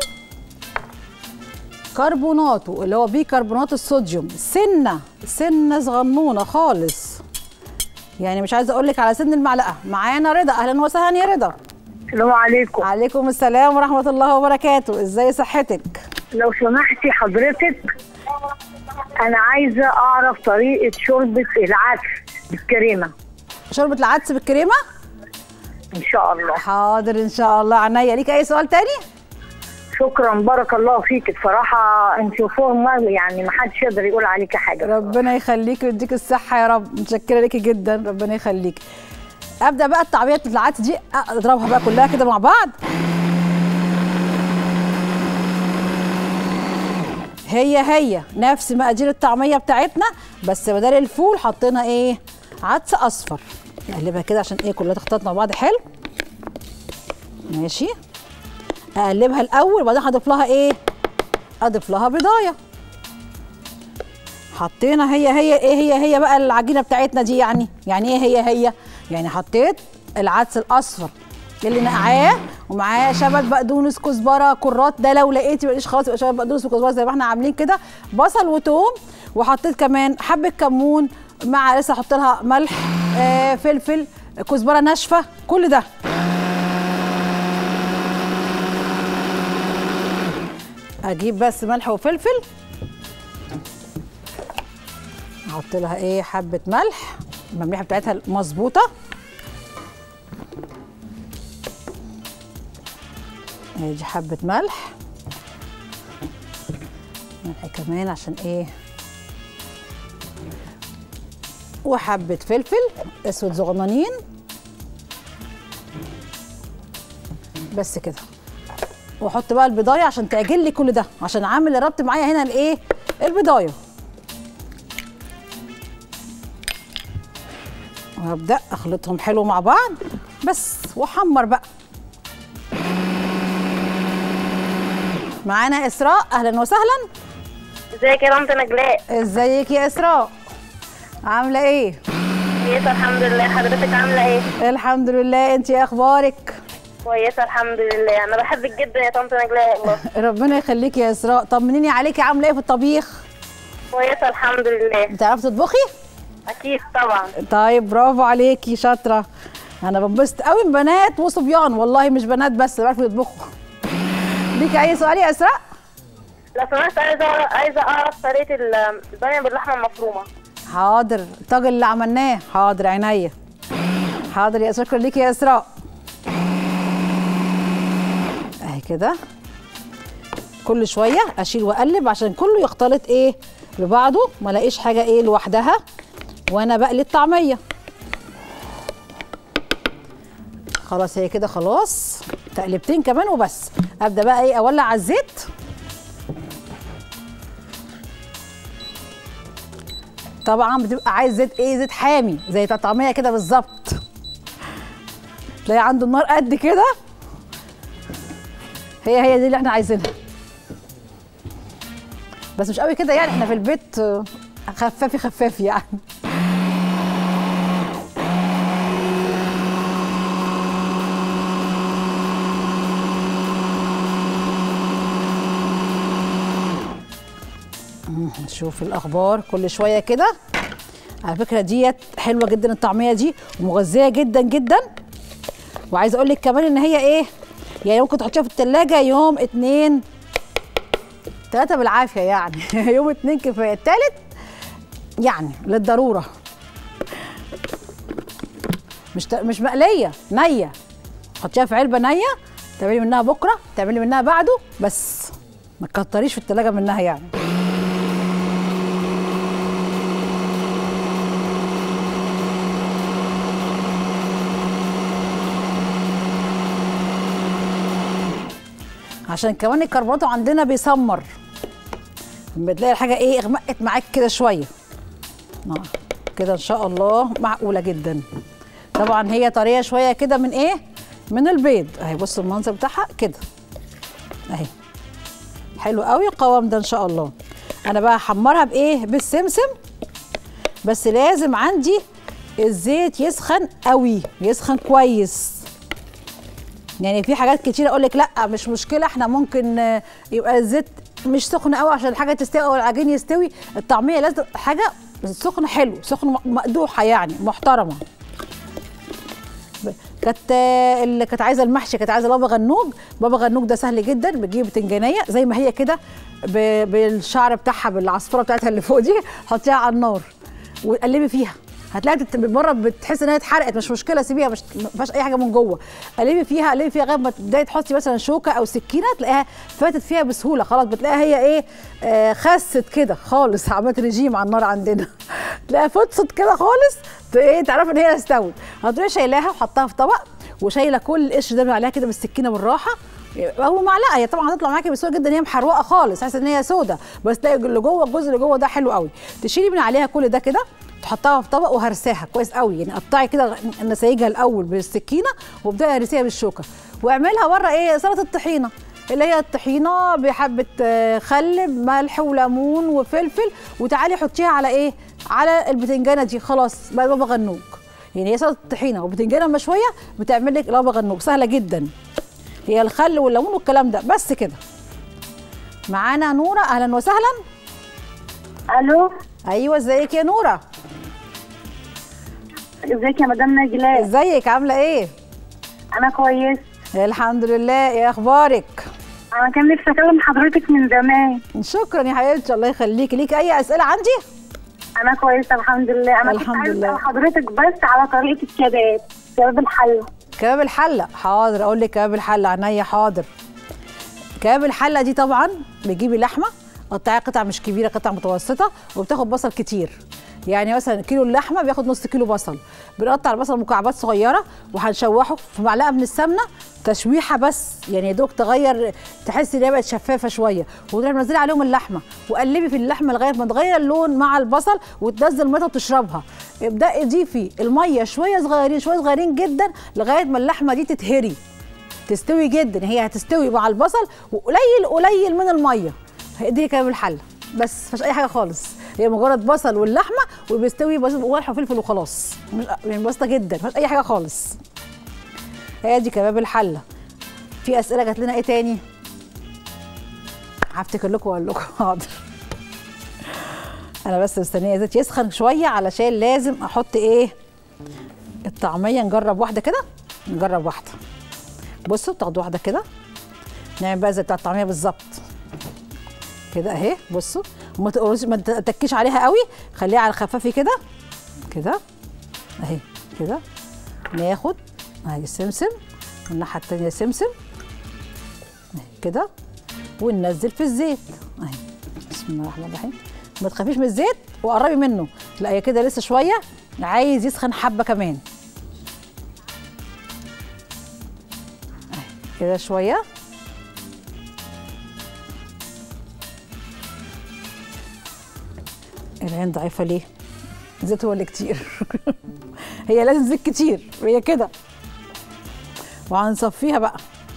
كربوناتو اللي هو بيكربونات الصوديوم سنه سنه صغنونه خالص يعني مش عايزه اقول لك على سن المعلقه معانا رضا اهلا وسهلا يا رضا السلام عليكم عليكم السلام ورحمه الله وبركاته ازاي صحتك لو سمحتي حضرتك انا عايزه اعرف طريقه شوربه العدس بالكريمه شوربه العدس بالكريمه ان شاء الله حاضر ان شاء الله عينيا ليك اي سؤال تاني شكرا بارك الله فيك بصراحه انت فورمه يعني ما حدش يقدر يقول عليكي حاجه ربنا يخليك ويديك الصحه يا رب متشكره ليكي جدا ربنا يخليك ابدا بقى الطعميات العدس دي اضربها بقى كلها كده مع بعض هي هي نفس مقادير الطعميه بتاعتنا بس بدل الفول حطينا ايه عدس اصفر نقلبها كده عشان ايه كلها تختلط مع بعض حلو ماشي اقلبها الاول وبعدين هضيف لها ايه اضيف لها بضايه حطينا هي هي ايه هي هي بقى العجينه بتاعتنا دي يعني يعني ايه هي هي يعني حطيت العدس الاصفر اللي نقعاه ومعاه شبت بقدونس كزبره كرات ده لو لقيتي ماليش خلاص يبقى شبت بقدونس وكزبره زي ما احنا عاملين كده بصل وتوم وحطيت كمان حبه كمون مع لسه احط لها ملح آه فلفل كزبره ناشفه كل ده اجيب بس ملح وفلفل احط لها ايه حبه ملح المملحه بتاعتها مظبوطه ادي حبه ملح ملح كمان عشان ايه وحبه فلفل اسود صغننين بس كده واحط بقى البضايه عشان تعجن لي كل ده عشان عامل الربط معايا هنا الايه البضايه وابدا اخلطهم حلو مع بعض بس واحمر بقى معانا اسراء اهلا وسهلا ازيك يا طنط نجلاء ازيك يا اسراء عامله ايه كويسه الحمد لله حضرتك عامله ايه الحمد لله انت ايه اخبارك كويسه الحمد لله انا بحبك جدا يا طنط نجلاء والله ربنا يخليكي يا اسراء طمنيني عليكي عامله ايه في الطبيخ كويسه الحمد لله بتعرفي تطبخي اكيد طبعا طيب برافو عليكي شاطره انا بنبسط قوي من بنات وصبيان والله مش بنات بس بيعرفوا يطبخوا ليكي اي سؤال يا اسراء لو سمحت عايزه عايزه اعرف طريقه ال- الباميه باللحمه المفرومه حاضر الطاجن اللي عملناه حاضر عينيا حاضر يا شكرا ليكي يا اسراء اهي كده كل شويه اشيل واقلب عشان كله يختلط ايه ببعضه ما الاقيش حاجه ايه لوحدها وانا بقلي الطعميه خلاص هي كده خلاص تقلبتين كمان وبس ابدا بقى ايه اولع على الزيت طبعا بتبقى عايز زيت ايه زيت حامي زي بتاع الطعميه كده بالظبط تلاقي عنده النار قد كده هي هي دي اللي احنا عايزينها بس مش قوي كده يعني احنا في البيت آه، خفافي خفافي يعني مم، نشوف الاخبار كل شويه كده على فكره ديت حلوه جدا الطعميه دي ومغذيه جدا جدا وعايزه اقول لك كمان ان هي ايه يعني ممكن تحطيها في التلاجة يوم اتنين تلاتة بالعافية يعني يوم اتنين كفاية التالت يعني للضرورة مش ت... مش مقلية نية حطيها في علبة نية تعملي منها بكرة تعملي منها بعده بس ما تكتريش في التلاجة منها يعني عشان كمان الكربوناتو عندنا بيسمر بتلاقي الحاجه ايه اغمقت معاك كده شويه آه، كده ان شاء الله معقوله جدا طبعا هي طريه شويه كده من ايه من البيض اهي بص المنظر بتاعها كده اهي حلو قوي القوام ده ان شاء الله انا بقى هحمرها بايه بالسمسم بس لازم عندي الزيت يسخن قوي يسخن كويس يعني في حاجات كتير اقول لك لا مش مشكله احنا ممكن آه، يبقى الزيت مش سخن قوي عشان الحاجه تستوي او العجين يستوي الطعميه لازم حاجه سخن حلو سخن مقدوحه يعني محترمه ب- كانت آه، اللي كانت عايزه المحشي كانت عايزه بابا غنوج بابا غنوج ده سهل جدا بتجيبي بتنجانيه زي ما هي كده ب- بالشعر بتاعها بالعصفوره بتاعتها اللي فوق دي حطيها على النار وقلبي فيها هتلاقي بت- من بره بتحس ان هي اتحرقت مش مشكله سيبيها مش ما فيهاش اي حاجه من جوه قلبي فيها قلبي فيها لغايه ما تبداي تحطي مثلا شوكه او سكينه تلاقيها فاتت فيها بسهوله خلاص بتلاقيها هي ايه آه خست كده خالص عملت ريجيم على النار عندنا تلاقيها فطست كده خالص ت- ايه تعرف ان هي استوت هتروحي شايلاها وحطها في طبق وشايله كل القشر ده من عليها كده بالسكينه بالراحه او معلقه هي طبعا هتطلع معاكي بسهوله جدا هي محروقه خالص حاسه ان هي سودا بس تلاقي اللي جوه الجزء اللي جوه ده حلو قوي تشيلي من عليها كل ده كده تحطها في طبق وهرساها كويس قوي يعني قطعي كده نسايجها الاول بالسكينه وابداي هرسيها بالشوكه واعملها بره ايه سلطه الطحينه اللي هي الطحينه بحبه آه، خل ملح وليمون وفلفل وتعالي حطيها على ايه على البتنجانه دي خلاص بقى بابا غنوج يعني هي سلطه الطحينه وبتنجانه مشويه بتعمل لك بابا غنوج سهله جدا هي الخل والليمون والكلام ده بس كده معانا نوره اهلا وسهلا الو ايوه ازيك يا نوره ازيك يا مدام نجلاء ازيك عامله ايه انا كويس الحمد لله ايه اخبارك انا كان نفسي اكلم حضرتك من زمان شكرا يا حبيبتي الله يخليكي ليكي اي اسئله عندي انا كويسه الحمد لله انا الحمد كنت عايزة لله. أسأل حضرتك بس على طريقه الكباب كباب الحله كباب الحله حاضر اقول لك كباب الحله عينيا حاضر كباب الحله دي طبعا بتجيبي لحمه قطعيها قطع مش كبيره قطع متوسطه وبتاخد بصل كتير يعني مثلا كيلو اللحمه بياخد نص كيلو بصل بنقطع البصل مكعبات صغيره وهنشوحه في معلقه من السمنه تشويحه بس يعني يا دوب تغير تحسي ان هي بقت شفافه شويه وتروحي منزلي عليهم اللحمه وقلبي في اللحمه لغايه ما تغير اللون مع البصل وتنزل ميتها وتشربها ابداي ضيفي الميه شويه صغيرين شويه صغيرين جدا لغايه ما اللحمه دي تتهري تستوي جدا هي هتستوي مع البصل وقليل قليل من الميه دي كده بالحله بس مفيش اي حاجه خالص هي مجرد بصل واللحمه وبيستوي بس ملح وفلفل وخلاص مش يعني بسيطه جدا مفيش اي حاجه خالص هي دي كباب الحله في اسئله جات لنا ايه تاني هفتكر لكم واقول لكم حاضر انا بس مستنيه زيت يسخن شويه علشان لازم احط ايه الطعميه نجرب واحده كده نجرب واحده بصوا تاخدوا واحده كده نعمل بقى زي بتاع الطعميه بالظبط كده اهي بصوا وما تقروش ما تتكيش عليها قوي خليها على الخفافي كده كده اهي كده ناخد اهي السمسم والناحيه التانيه سمسم اهي كده وننزل في الزيت اهي بسم الله الرحمن الرحيم ما تخافيش من الزيت وقربي منه لا هي كده لسه شويه عايز يسخن حبه كمان اهي كده شويه العين ضعيفة ليه؟ زيت هو اللي كتير هي لازم زيت كتير وهي كده وهنصفيها بقى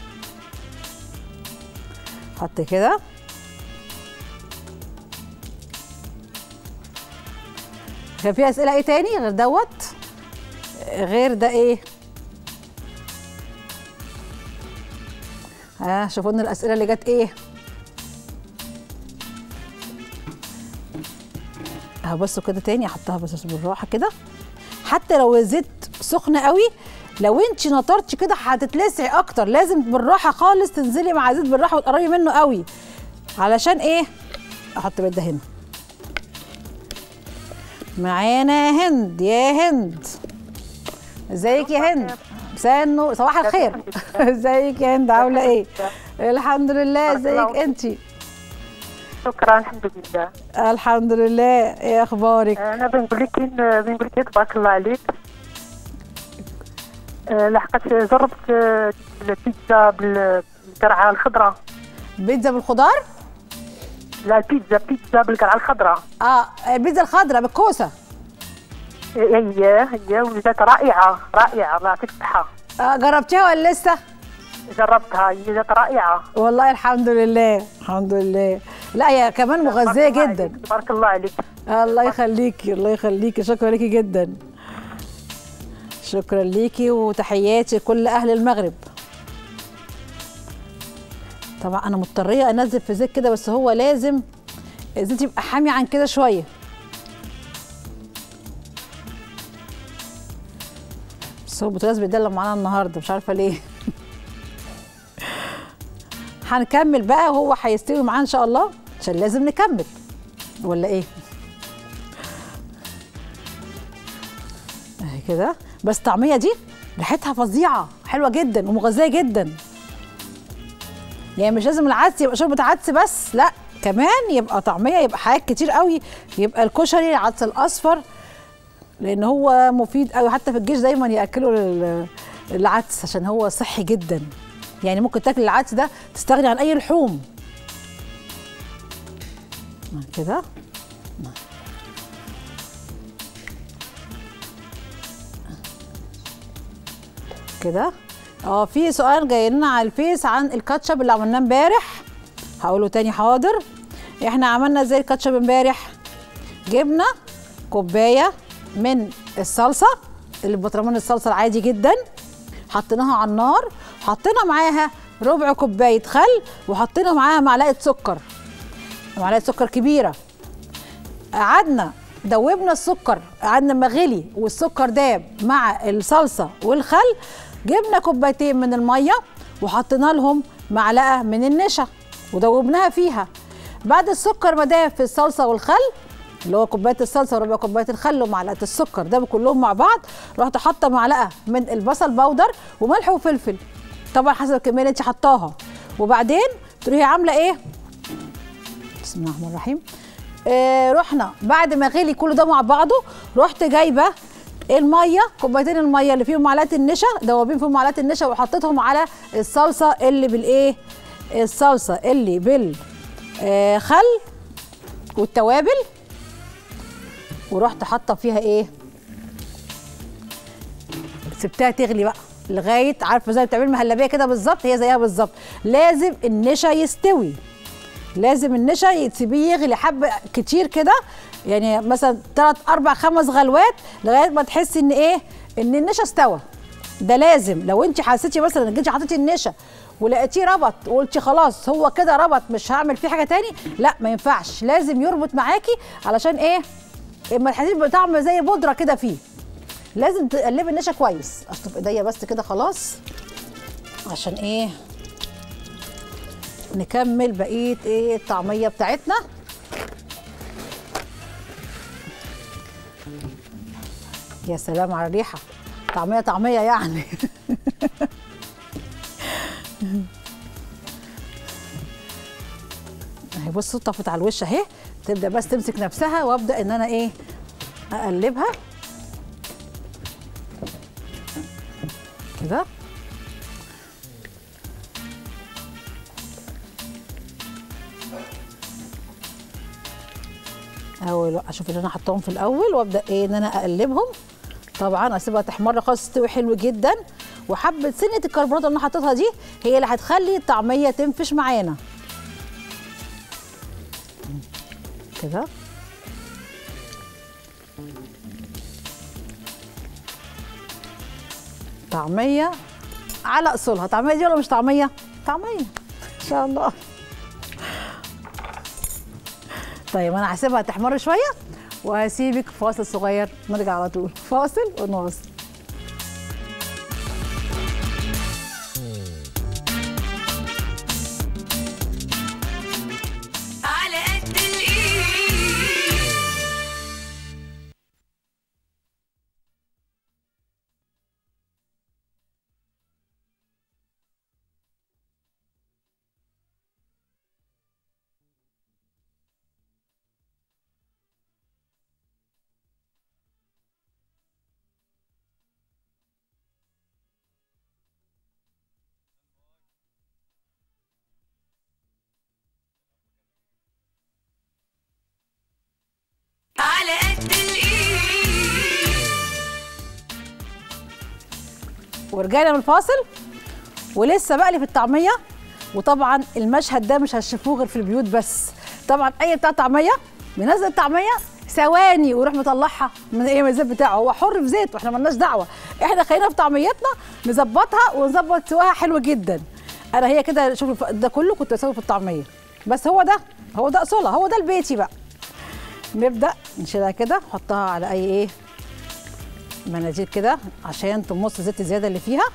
حط كده كان في اسئله ايه تاني غير دوت غير ده ايه ها شوفوا لنا الاسئله اللي جت ايه هبصوا كده تاني احطها بس بالراحه كده حتى لو الزيت سخن قوي لو انت نطرتي كده هتتلسعي اكتر لازم بالراحه خالص تنزلي مع الزيت بالراحه وتقربي منه قوي علشان ايه احط بيض ده هنا معانا هند يا هند ازيك يا هند مساء النور صباح الخير ازيك يا هند عامله ايه الحمد لله ازيك انت شكرا الحمد لله الحمد لله ايه اخبارك انا بنقول لك إن- بنقول لك تبارك الله عليك آه، لحقت جربت آه، البيتزا بال- بالقرعه الخضراء بيتزا بالخضار لا البيتزا بيتزا بالقرعه الخضراء اه البيتزا الخضراء بالكوسه هي هي ولات رائعه رائعه الله يعطيك الصحه آه جربتيها ولا لسه جربتها هي ذات رائعه والله الحمد لله الحمد لله لا هي كمان مغذيه جدا تبارك الله عليك الله يخليكي الله يخليكي شكرا ليكي جدا شكرا ليكي وتحياتي لكل اهل المغرب طبعا انا مضطريه انزل في زيت كده بس هو لازم الزيت يبقى حامي عن كده شويه بس هو البوتاجاز بيدلع معانا النهارده مش عارفه ليه هنكمل بقى وهو هيستوي معانا ان شاء الله عشان لازم نكمل ولا ايه اهي كده بس الطعميه دي ريحتها فظيعه حلوه جدا ومغذيه جدا يعني مش لازم العدس يبقى شوربه عدس بس لا كمان يبقى طعميه يبقى حاجات كتير قوي يبقى الكشري العدس الاصفر لان هو مفيد قوي حتى في الجيش دايما ياكلوا ال- العدس عشان هو صحي جدا يعني ممكن تاكل العدس ده تستغني عن اي لحوم كده كده اه في سؤال جاي لنا على الفيس عن الكاتشب اللي عملناه امبارح هقوله تاني حاضر احنا عملنا ازاي الكاتشب امبارح جبنا كوبايه من الصلصه اللي بطرمان الصلصه العادي جدا حطيناها على النار حطينا معاها ربع كوبايه خل وحطينا معاها معلقه سكر معلقه سكر كبيره قعدنا دوبنا السكر قعدنا ما غلي والسكر داب مع الصلصه والخل جبنا كوبايتين من الميه وحطينا لهم معلقه من النشا ودوبناها فيها بعد السكر ما داب في الصلصه والخل اللي هو كوبايه الصلصه وربع كوبايه الخل ومعلقه السكر ده كلهم مع بعض رحت حاطه معلقه من البصل بودر وملح وفلفل طبعا حسب الكميه اللي انت حطاها وبعدين تروحي عامله ايه بسم الله الرحمن الرحيم آه رحنا بعد ما غلي كل ده مع بعضه رحت جايبه الميه كوبايتين الميه اللي فيهم معلقه النشا دوابين فيهم معلقه النشا وحطيتهم على الصلصه اللي بالايه الصلصه اللي بالخل والتوابل ورحت حاطه فيها ايه سبتها تغلي بقى لغايه عارفه زي ما بتعملي مهلبيه كده بالظبط هي زيها بالظبط لازم النشا يستوي لازم النشا تسيبيه يغلي حبه كتير كده يعني مثلا 3 4 5 غلوات لغايه ما تحسي ان ايه ان النشا استوى ده لازم لو انت حسيتي مثلا انك انت حطيتي النشا ولقيتيه ربط وقلتي خلاص هو كده ربط مش هعمل فيه حاجه تاني لا ما ينفعش لازم يربط معاكي علشان ايه اما الحديد بطعم زي بودره كده فيه لازم تقلبي النشا كويس اشطف ايديا بس كده خلاص عشان ايه نكمل بقيه ايه الطعميه بتاعتنا يا سلام على الريحه طعميه طعميه يعني اهي بصوا طفت على الوش اهي تبدا بس تمسك نفسها وابدا ان انا ايه اقلبها كده اول اشوف اللي انا حطاهم في الاول وابدا ايه ان انا اقلبهم طبعا اسيبها تحمر خالص تستوي حلو جدا وحبه سنه الكربونات اللي انا حطيتها دي هي اللي هتخلي الطعميه تنفش معانا كده طعميه على اصولها طعميه دي ولا مش طعميه طعميه ان شاء الله طيب انا هسيبها تحمر شويه وهسيبك فاصل صغير نرجع على طول فاصل ونواصل على قد الايد على قد الايد ورجعنا من الفاصل ولسه بقلي في الطعميه وطبعا المشهد ده مش هتشوفوه غير في البيوت بس طبعا اي بتاع طعميه بينزل الطعميه ثواني ويروح مطلعها من ايه من الزيت بتاعه هو حر في زيت واحنا مالناش دعوه احنا خلينا في طعميتنا نظبطها ونظبط سواها حلو جدا انا هي كده شوفي ده كله كنت بسوي في الطعميه بس هو ده هو ده اصولها هو ده البيتي بقى نبدا نشيلها كده نحطها على اي ايه مناديل كده عشان تمص زيت الزياده اللي فيها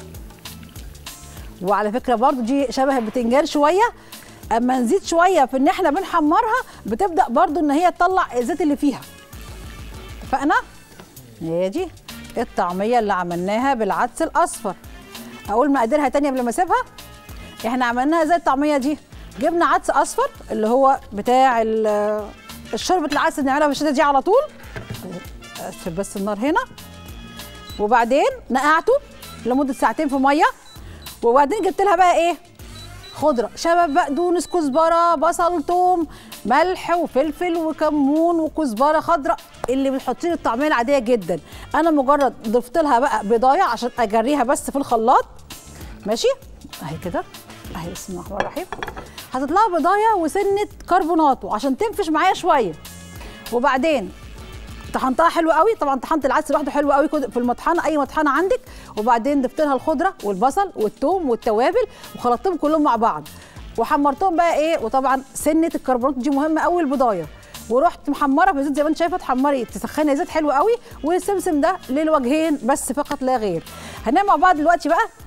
وعلى فكره برضو دي شبه البتنجان شويه اما نزيد شويه في ان احنا بنحمرها بتبدا برضو ان هي تطلع الزيت اللي فيها اتفقنا هي دي الطعميه اللي عملناها بالعدس الاصفر اقول مقاديرها تانية قبل ما اسيبها احنا عملناها زي الطعميه دي جبنا عدس اصفر اللي هو بتاع ال- الشوربه العدس اللي بنعملها في الشتا دي على طول اقفل بس النار هنا وبعدين نقعته لمده ساعتين في ميه وبعدين جبت لها بقى ايه خضره شبت بقدونس كزبره بصل توم ملح وفلفل وكمون وكزبره خضراء اللي بتحطي له الطعميه العاديه جدا انا مجرد ضفت لها بقى بضايه عشان اجريها بس في الخلاط ماشي اهي كده اهي بسم الله الرحمن الرحيم حطيت لها بضايه وسنه كربوناتو عشان تنفش معايا شويه وبعدين طحنتها حلو قوي طبعا طحنت العدس لوحده حلو قوي كده في المطحنه اي مطحنه عندك وبعدين ضفت لها الخضره والبصل والثوم والتوابل وخلطتهم كلهم مع بعض وحمرتهم بقى ايه وطبعا سنه الكربونات دي مهمه قوي البضايه ورحت محمره في زيت زي ما انت شايفه تحمري تسخني زيت حلو قوي والسمسم ده للوجهين بس فقط لا غير هنعمل مع بعض دلوقتي بقى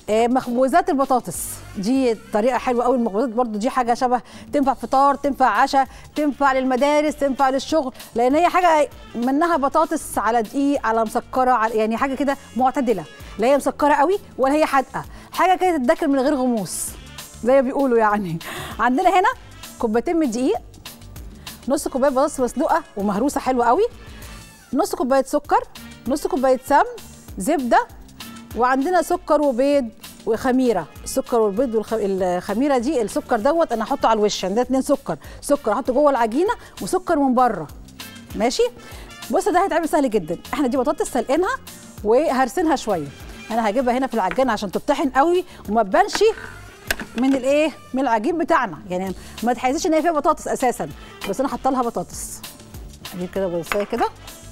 آه، مخبوزات البطاطس دي طريقه حلوه قوي المخبوزات برضو دي حاجه شبه تنفع فطار تنفع عشاء تنفع للمدارس تنفع للشغل لان هي حاجه منها بطاطس على دقيق على مسكره على يعني حاجه كده معتدله لا هي مسكره قوي ولا هي حادقه حاجه كده تتاكل من غير غموس زي ما بيقولوا يعني عندنا هنا كوبايتين من الدقيق نص كوبايه بطاطس مسلوقه ومهروسه حلوه قوي نص كوبايه سكر نص كوبايه سمن زبده وعندنا سكر وبيض وخميره السكر والبيض والخميره دي السكر دوت انا هحطه على الوش عندنا اتنين سكر سكر احطه جوه العجينه وسكر من بره ماشي بص ده هيتعمل سهل جدا احنا دي بطاطس سلقينها وهرسنها شويه انا هجيبها هنا في العجان عشان تطحن قوي وما تبانش من الايه من العجين بتاعنا يعني ما تحسيش ان هي فيها بطاطس اساسا بس انا حاطه لها بطاطس اجيب كده بصايه كده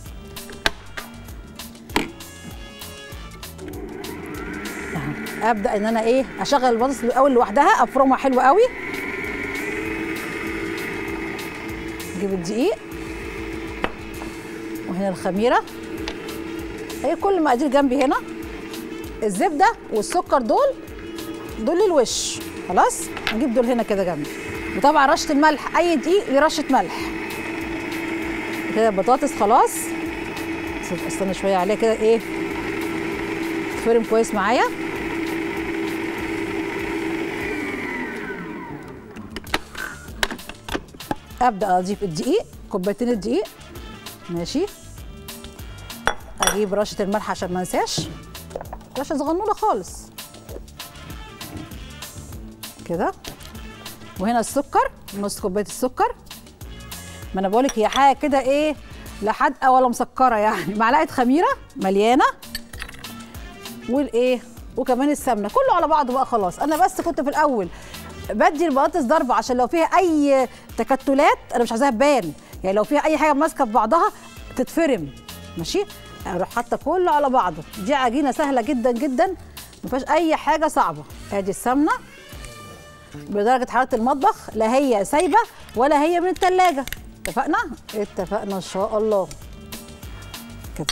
أهو. ابدا ان انا ايه اشغل البطاطس الاول لوحدها افرمها حلوه قوي اجيب الدقيق وهنا الخميره هي كل مقادير جنبي هنا الزبده والسكر دول دول للوش خلاص نجيب دول هنا كده جنبي وطبعا رشه الملح اي دقيق لرشه ملح كده البطاطس خلاص بس استنى شويه عليها كده ايه تفرم كويس معايا ابدا اضيف الدقيق كوبايتين الدقيق ماشي اجيب رشه الملح عشان ما انساش رشه صغنونه خالص كده وهنا السكر نص كوبايه السكر ما انا بقولك هي حاجه كده ايه لا حادقه ولا مسكره يعني معلقه خميره مليانه والايه وكمان السمنه كله على بعضه بقى خلاص انا بس كنت في الاول بدي البطاطس ضربه عشان لو فيها اي تكتلات انا مش عايزاها تبان يعني لو فيها اي حاجه ماسكه في بعضها تتفرم ماشي اروح حاطه كله على بعضه دي عجينه سهله جدا جدا ما فيهاش اي حاجه صعبه ادي السمنه بدرجه حراره المطبخ لا هي سايبه ولا هي من الثلاجه اتفقنا اتفقنا ان شاء الله كده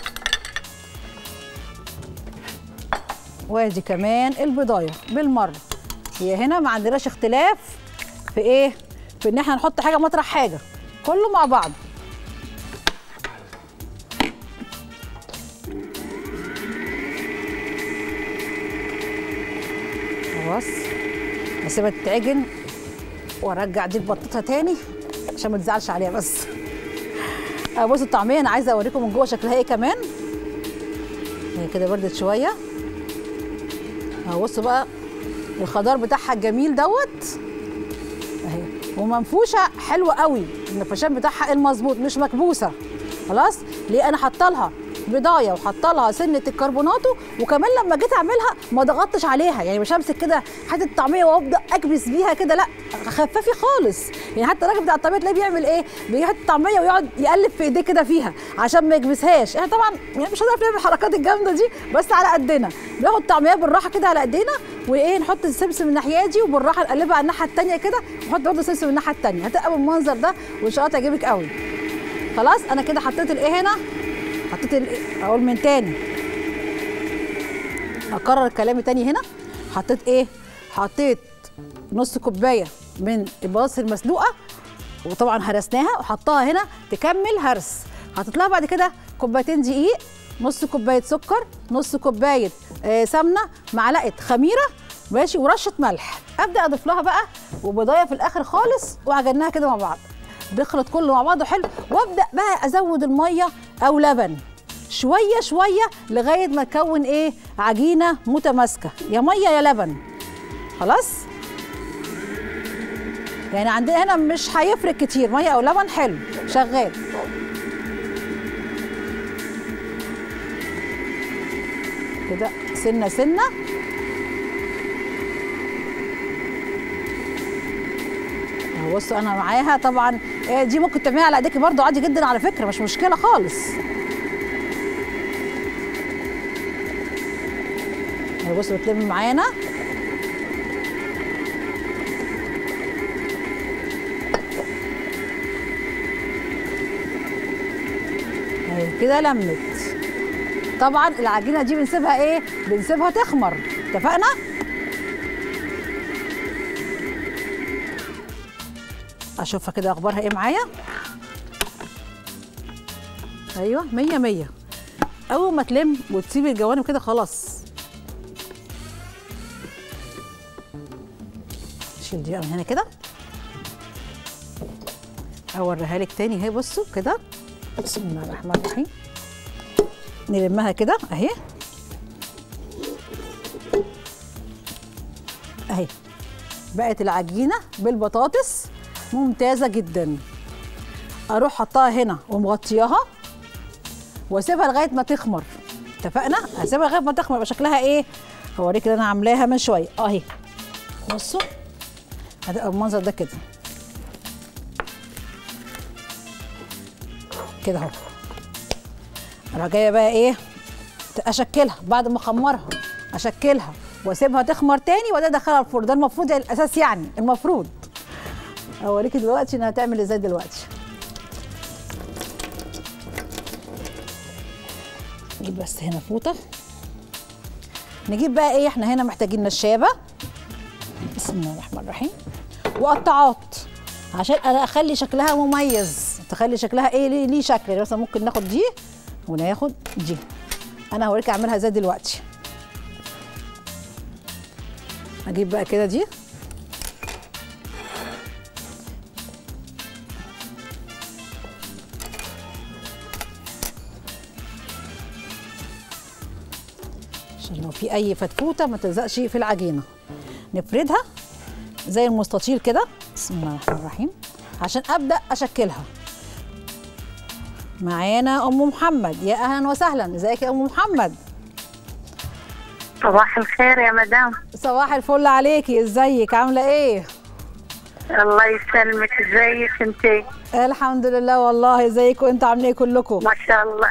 وادي كمان البضايه بالمره هي هنا ما عندناش اختلاف في ايه في ان احنا نحط حاجه مطرح حاجه كله مع بعض خلاص هسيبها تتعجن وارجع دي بطتها تاني عشان ما تزعلش عليها بس آه، بصوا الطعميه انا عايزه اوريكم من جوه شكلها ايه كمان هي كده بردت شويه اهو بصوا بقى الخضار بتاعها الجميل دوت اهي ومنفوشه حلوه قوي النفشان بتاعها المظبوط مش مكبوسه خلاص ليه انا حاطه لها بضايه وحاطه لها سنه الكربوناتو وكمان لما جيت اعملها ما ضغطتش عليها يعني مش همسك كده حته طعميه وابدا اكبس بيها كده لا خفافي خالص يعني حتى الراجل بتاع الطعميه تلاقيه بيعمل ايه بيحط طعميه ويقعد يقلب في ايديه كده فيها عشان ما يكبسهاش احنا طبعا يعني مش هنعرف نعمل الحركات الجامده دي بس على قدنا بناخد طعميه بالراحه كده على ايدينا وايه نحط السمسم من الناحيه دي وبالراحه نقلبها على الناحيه الثانيه كده ونحط برضه سمسم من الناحيه الثانيه هتبقى بالمنظر ده وان شاء الله تعجبك قوي خلاص انا كده حطيت الايه هنا حطيت ال- اقول من تاني اكرر كلامي تاني هنا حطيت ايه حطيت نص كوبايه من البطاطس المسلوقه وطبعا هرسناها وحطها هنا تكمل هرس حطيت لها بعد كده كوبايتين دقيق نص كوبايه سكر نص كوبايه آه سمنه معلقه خميره ماشي ورشه ملح ابدا اضيف لها بقى وبضايه في الاخر خالص وعجناها كده مع بعض بيخلط كله مع بعضه حلو وابدا بقى ازود الميه او لبن شويه شويه لغايه ما تكون ايه عجينه متماسكه يا ميه يا لبن خلاص يعني عندنا هنا مش هيفرق كتير ميه او لبن حلو شغال كده سنه سنه أهو بصوا انا معاها طبعا آه، دي ممكن تعمليها على ايديكي برضو عادي جدا على فكره مش مشكله خالص أهو بصوا بتلم معانا اهي كده لمت طبعا العجينه دي بنسيبها ايه بنسيبها تخمر اتفقنا اشوفها كده اخبارها ايه معايا ايوه مية مية اول ما تلم وتسيب الجوانب كده خلاص شيل دي بقى من هنا كده اوريها لك تاني اهي بصوا كده بسم الله الرحمن الرحيم نلمها كده اهي اهي بقت العجينه بالبطاطس ممتازه جدا اروح حطها هنا ومغطياها واسيبها لغايه ما تخمر اتفقنا اسيبها لغايه ما تخمر يبقى شكلها ايه هوريك اللي انا عاملاها من شويه اهي بصوا هتبقى بالمنظر ده كده كده اهو اروح جايه بقى ايه اشكلها بعد ما اخمرها اشكلها واسيبها تخمر تاني وبعدين ادخلها الفرن ده المفروض يعني الاساس يعني المفروض اوريكي دلوقتي انها هتعمل ازاي دلوقتي نجيب بس هنا فوطه نجيب بقى ايه احنا هنا محتاجين نشابه بسم الله الرحمن الرحيم وقطعات عشان انا اخلي شكلها مميز تخلي شكلها ايه ليه, ليه شكل يعني مثلا ممكن ناخد دي وناخد دي انا هوريك اعملها ازاي دلوقتي اجيب بقى كده دي عشان لو في اي فتفوته ما تلزقش في العجينه نفردها زي المستطيل كده بسم الله الرحمن الرحيم عشان ابدا اشكلها معانا ام محمد يا اهلا وسهلا ازيك يا ام محمد صباح الخير يا مدام صباح الفل عليكي ازيك عامله ايه الله يسلمك ازيك انت الحمد لله والله ازيكم انتوا عاملين ايه كلكم ما شاء الله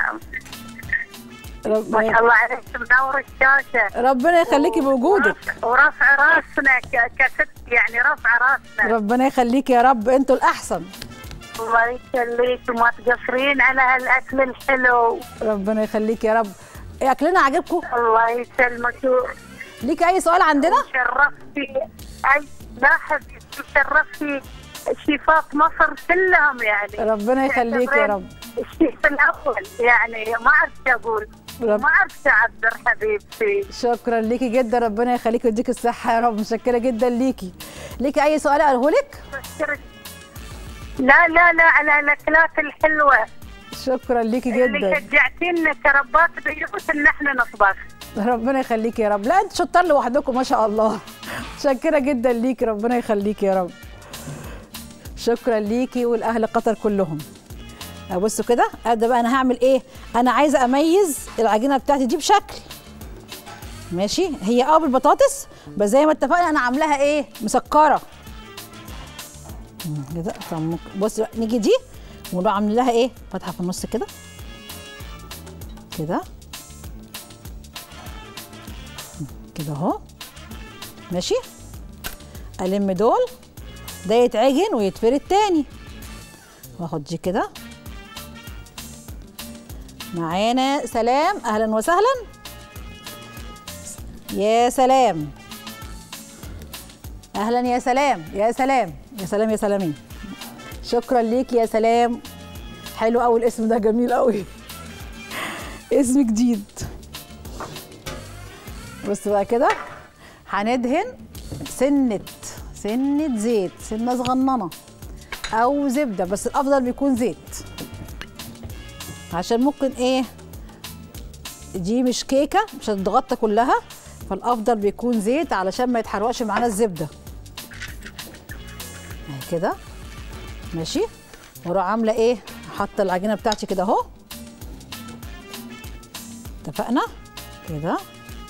ما شاء الله عليك منور الشاشه ربنا يخليكي بوجودك ورفع راسنا ك- كست يعني رفع راسنا ربنا يخليكي يا رب انتوا الاحسن الله يخليك وما تقصرين على هالاكل الحلو ربنا يخليكي يا رب إيه اكلنا عجبكم الله يسلمك ليك اي سؤال عندنا شرفتي اي لا حبيبتي شرفتي شيفات مصر كلهم يعني ربنا يخليك يا رب الشيف الاول يعني ما عرفت اقول رب- ما عرفت اعبر حبيبتي شكرا ليكي جدا ربنا يخليكي ويديك الصحه يا رب متشكره جدا ليكي ليكي اي سؤال اقوله لك لا لا لا على الاكلات الحلوه شكرا ليكي اللي جدا شجعتينا كربات بيوت ان احنا نطبخ ربنا يخليكي يا رب لا انت شطار لوحدكم ما شاء الله متشكره جدا ليكي ربنا يخليكي يا رب شكرا ليكي والاهل قطر كلهم بصوا كده ابدا بقى انا هعمل ايه انا عايزه اميز العجينه بتاعتي دي بشكل ماشي هي اه بالبطاطس بس زي ما اتفقنا انا عاملاها ايه مسكره مم، كده طب ممكن- بص بقى نيجي دي ونروح عاملين لها ايه فتحه في النص كده كده كده اهو ماشي الم دول ده يتعجن ويتفرد تاني واخد دي كده معانا سلام اهلا وسهلا يا سلام اهلا يا سلام يا سلام يا سلام يا سلامين شكرا ليك يا سلام حلو قوي الاسم ده جميل قوي اسم جديد بص بقى كده هندهن سنة سنة زيت سنة صغننة أو زبدة بس الأفضل بيكون زيت عشان ممكن إيه دي مش كيكة مش هتتغطى كلها فالأفضل بيكون زيت علشان ما يتحرقش معانا الزبدة اهي كده ماشي واروح عاملة إيه حاطة العجينة بتاعتي كده أهو اتفقنا كده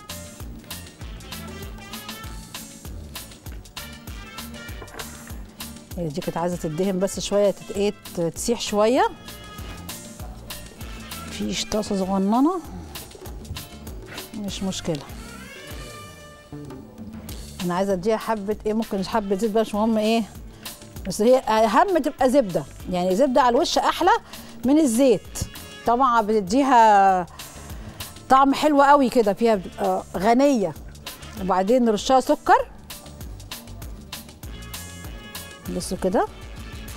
هي دي كانت عايزه تدهن بس شويه تت- ايه ت- تسيح شويه فيش طاسه صغننه مش مشكله انا عايزه اديها حبه ايه ممكن حبه زيت بقى مش مهم ايه بس هي اهم تبقى زبده يعني زبده على الوش احلى من الزيت طبعا بتديها طعم حلو قوي كده فيها بتبقى غنيه وبعدين نرشها سكر بصوا كده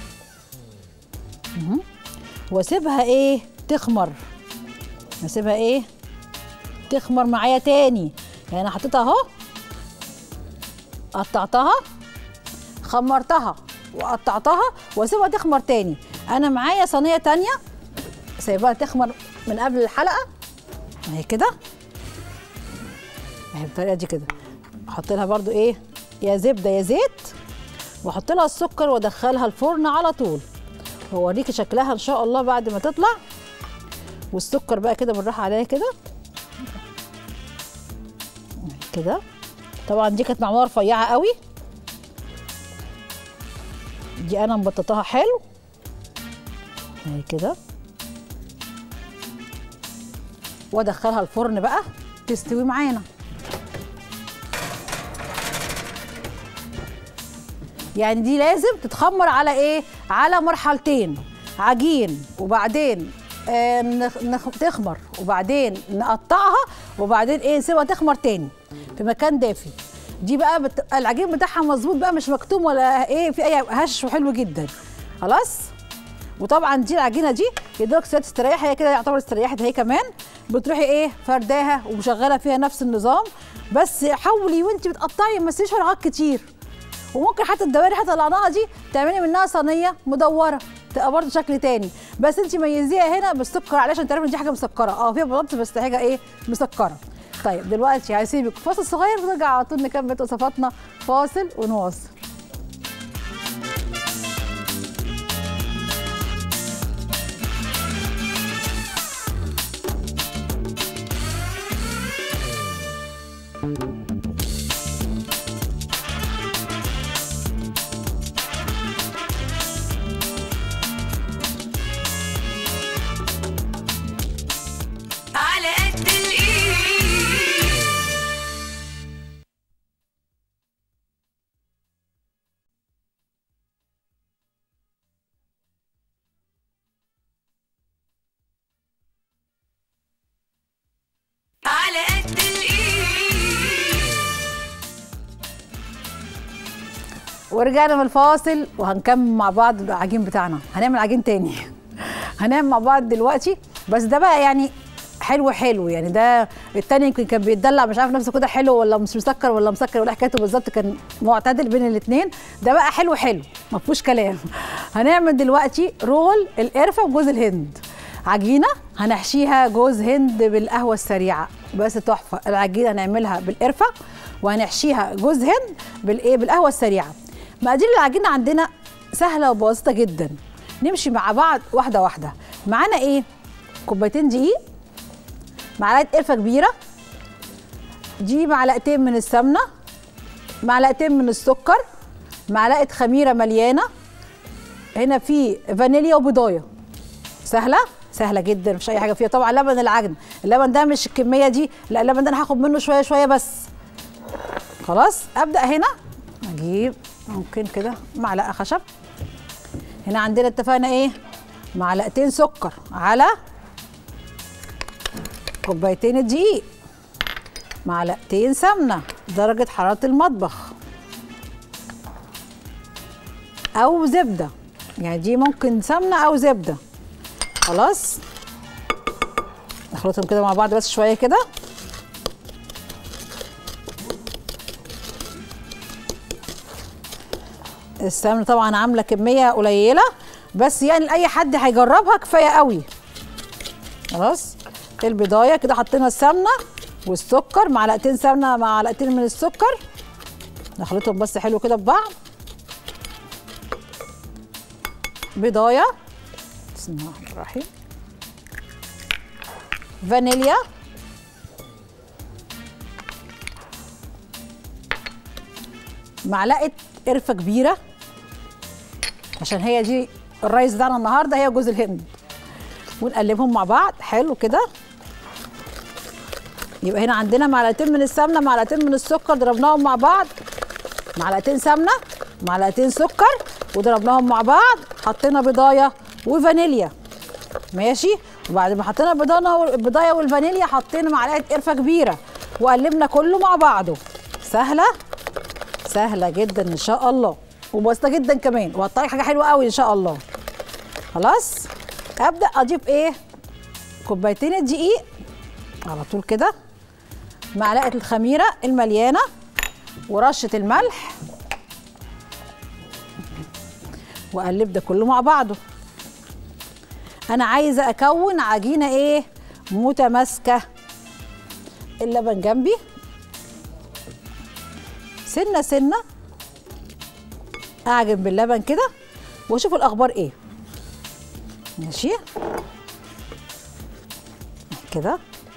مهم. واسيبها ايه تخمر اسيبها ايه تخمر معايا تاني يعني انا حطيتها اهو قطعتها خمرتها وقطعتها واسيبها تخمر تاني انا معايا صينيه تانية سايباها تخمر من قبل الحلقه اهي كده اهي بالطريقه دي كده احط لها برضو ايه يا زبده يا زيت واحط لها السكر وادخلها الفرن على طول واوريكي شكلها ان شاء الله بعد ما تطلع والسكر بقى كده بالراحه عليها كده كده طبعا دي كانت معموله رفيعه قوي دي انا مبططاها حلو اهي كده وادخلها الفرن بقى تستوي معانا يعني دي لازم تتخمر على ايه على مرحلتين عجين وبعدين آه نخ... نخ... تخمر وبعدين نقطعها وبعدين ايه نسيبها تخمر تاني في مكان دافي دي بقى بت... العجين بتاعها مظبوط بقى مش مكتوم ولا ايه في اي هش وحلو جدا خلاص وطبعا دي العجينه دي يا دوبك تستريح هي كده يعتبر استريحت هي كمان بتروحي ايه فرداها ومشغله فيها نفس النظام بس حاولي وانت بتقطعي ما تسيبيش فراغات كتير وممكن حتى الدوائر اللي طلعناها دي تعملي منها صينيه مدوره تبقى برضه شكل تاني بس انت ميزيها هنا بالسكر علشان تعرفي ان دي حاجه مسكره اه فيها بطاطس بس حاجه ايه مسكره طيب دلوقتي هسيبك فاصل صغير ونرجع على طول نكمل وصفاتنا فاصل ونواصل على قد الايد على قد الايد ورجعنا من الفاصل وهنكمل مع بعض العجين بتاعنا هنعمل عجين تاني هنعمل مع بعض دلوقتي بس ده بقى يعني حلو حلو يعني ده التاني يمكن كان بيتدلع مش عارف نفسه كده حلو ولا مش مسكر ولا مسكر ولا حكايته بالظبط كان معتدل بين الاثنين ده بقى حلو حلو ما فيهوش كلام هنعمل دلوقتي رول القرفه وجوز الهند عجينه هنحشيها جوز هند بالقهوه السريعه بس تحفه العجينه هنعملها بالقرفه وهنحشيها جوز هند بالايه بالقهوه السريعه مقادير العجينه عندنا سهله وبسيطه جدا نمشي مع بعض واحده واحده معانا ايه كوبايتين دقيق معلقه قرفه كبيره دي معلقتين من السمنه معلقتين من السكر معلقه خميره مليانه هنا في فانيليا وبضايه سهله سهله جدا مفيش اي حاجه فيها طبعا لبن العجن اللبن ده مش الكميه دي لا اللبن ده انا هاخد منه شويه شويه بس خلاص ابدا هنا اجيب ممكن كده معلقه خشب هنا عندنا اتفقنا ايه معلقتين سكر على كوبايتين الدقيق معلقتين سمنه درجه حراره المطبخ او زبده يعني دي ممكن سمنه او زبده خلاص نخلطهم كده مع بعض بس شويه كده السمنه طبعا عامله كميه قليله بس يعني اي حد هيجربها كفايه قوي خلاص البضايه كده حطينا السمنه والسكر معلقتين سمنه مع معلقتين من السكر نخلطهم بس حلو كده ببعض بضايه بسم الله الرحمن الرحيم فانيليا معلقه قرفه كبيره عشان هي دي الرايس بتاعنا النهارده هي جوز الهند ونقلبهم مع بعض حلو كده يبقى هنا عندنا معلقتين من السمنه معلقتين من السكر ضربناهم مع بعض معلقتين سمنه معلقتين سكر وضربناهم مع بعض حطينا بضايه وفانيليا ماشي وبعد ما حطينا البضانه البضايه والفانيليا حطينا معلقه قرفه كبيره وقلبنا كله مع بعضه سهله سهله جدا ان شاء الله وبسيطه جدا كمان وهتطلعي حاجه حلوه قوي ان شاء الله خلاص ابدا اضيف ايه كوبايتين الدقيق على طول كده معلقه الخميره المليانه ورشه الملح واقلب ده كله مع بعضه انا عايزه اكون عجينه ايه متماسكه اللبن جنبي سنه سنه اعجن باللبن كده واشوف الاخبار ايه ماشي كده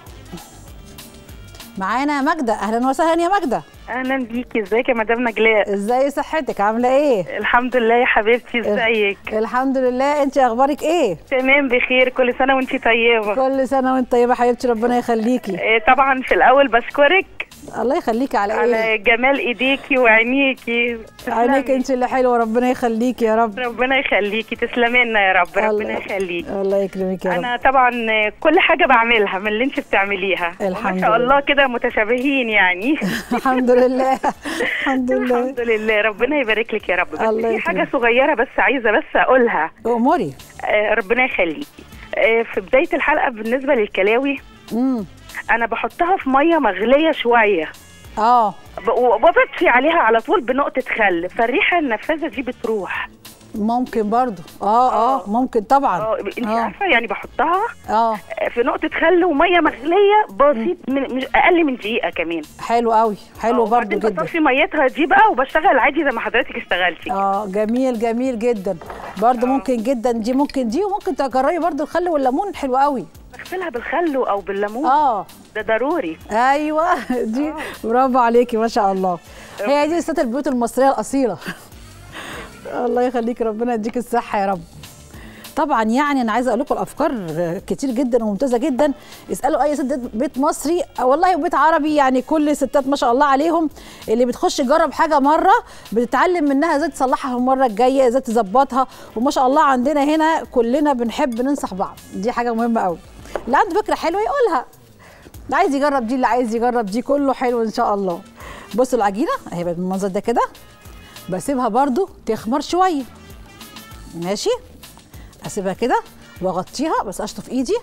معانا ماجدة اهلا وسهلا يا ماجدة اهلا بيكي ازيك يا مدام نجلاء ازاي صحتك عامله ايه الحمد لله يا حبيبتي ازيك الحمد لله انت اخبارك ايه تمام بخير كل سنه وانتي طيبه كل سنه وانت طيبه حبيبتي ربنا يخليكي إيه طبعا في الاول بشكرك الله يخليكي على ايه على جمال ايديكي وعينيكي تسلمي. عينيك انت اللي حلوه ربنا يخليكي يا رب ربنا يخليكي تسلمي لنا يا رب ربنا يخليكي الله يكرمك يا رب انا طبعا كل حاجه بعملها من اللي انت بتعمليها الحمد ما شاء لله. الله كده متشابهين يعني الحمد لله الحمد لله الحمد لله ربنا يبارك لك يا رب بس الله في حاجه يكرمك. صغيره بس عايزه بس اقولها اموري آه، ربنا يخليكي آه، في بدايه الحلقه بالنسبه للكلاوي امم انا بحطها في ميه مغليه شويه اه ب- وبطفي عليها على طول بنقطه خل فالريحه النفاذه دي بتروح ممكن برضو اه اه ممكن طبعا اه انت عارفه يعني بحطها اه في نقطه خل وميه مغليه بسيط من مش اقل من دقيقه كمان حلو قوي حلو برضو جدا بطفي ميتها دي بقى وبشتغل عادي زي ما حضرتك اشتغلتي اه جميل جميل جدا برضو ممكن جدا دي ممكن دي وممكن تجربي برضو الخل والليمون حلو قوي بغسلها بالخل او بالليمون اه ده ضروري ايوه دي برافو عليكي ما شاء الله هي دي ست البيوت المصريه الاصيله الله يخليك ربنا يديك الصحه يا رب طبعا يعني انا عايزه اقول لكم الافكار كتير جدا وممتازه جدا اسالوا اي ست بيت مصري أو والله وبيت عربي يعني كل الستات ما شاء الله عليهم اللي بتخش تجرب حاجه مره بتتعلم منها ازاي تصلحها في المره الجايه ازاي تظبطها وما شاء الله عندنا هنا كلنا بنحب ننصح بعض دي حاجه مهمه قوي اللي عنده فكره حلوه يقولها اللي عايز يجرب دي اللي عايز يجرب دي كله حلو ان شاء الله بصوا العجينه اهي بقت بالمنظر ده كده بسيبها برضو تخمر شويه ماشي اسيبها كده واغطيها بس اشطف ايدي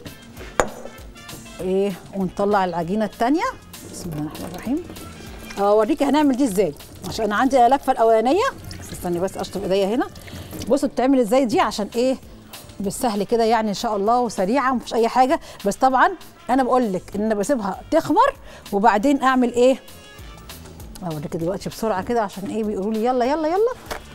ايه ونطلع العجينه التانية بسم الله الرحمن الرحيم اوريكي هنعمل دي ازاي عشان انا عندي اللفه الاولانيه بس استني بس اشطف ايديا هنا بصوا بتعمل ازاي دي عشان ايه بالسهل كده يعني ان شاء الله وسريعه ومفيش اي حاجه بس طبعا انا بقول لك ان انا بسيبها تخمر وبعدين اعمل ايه اوريك دلوقتي بسرعه كده عشان ايه بيقولوا لي يلا يلا يلا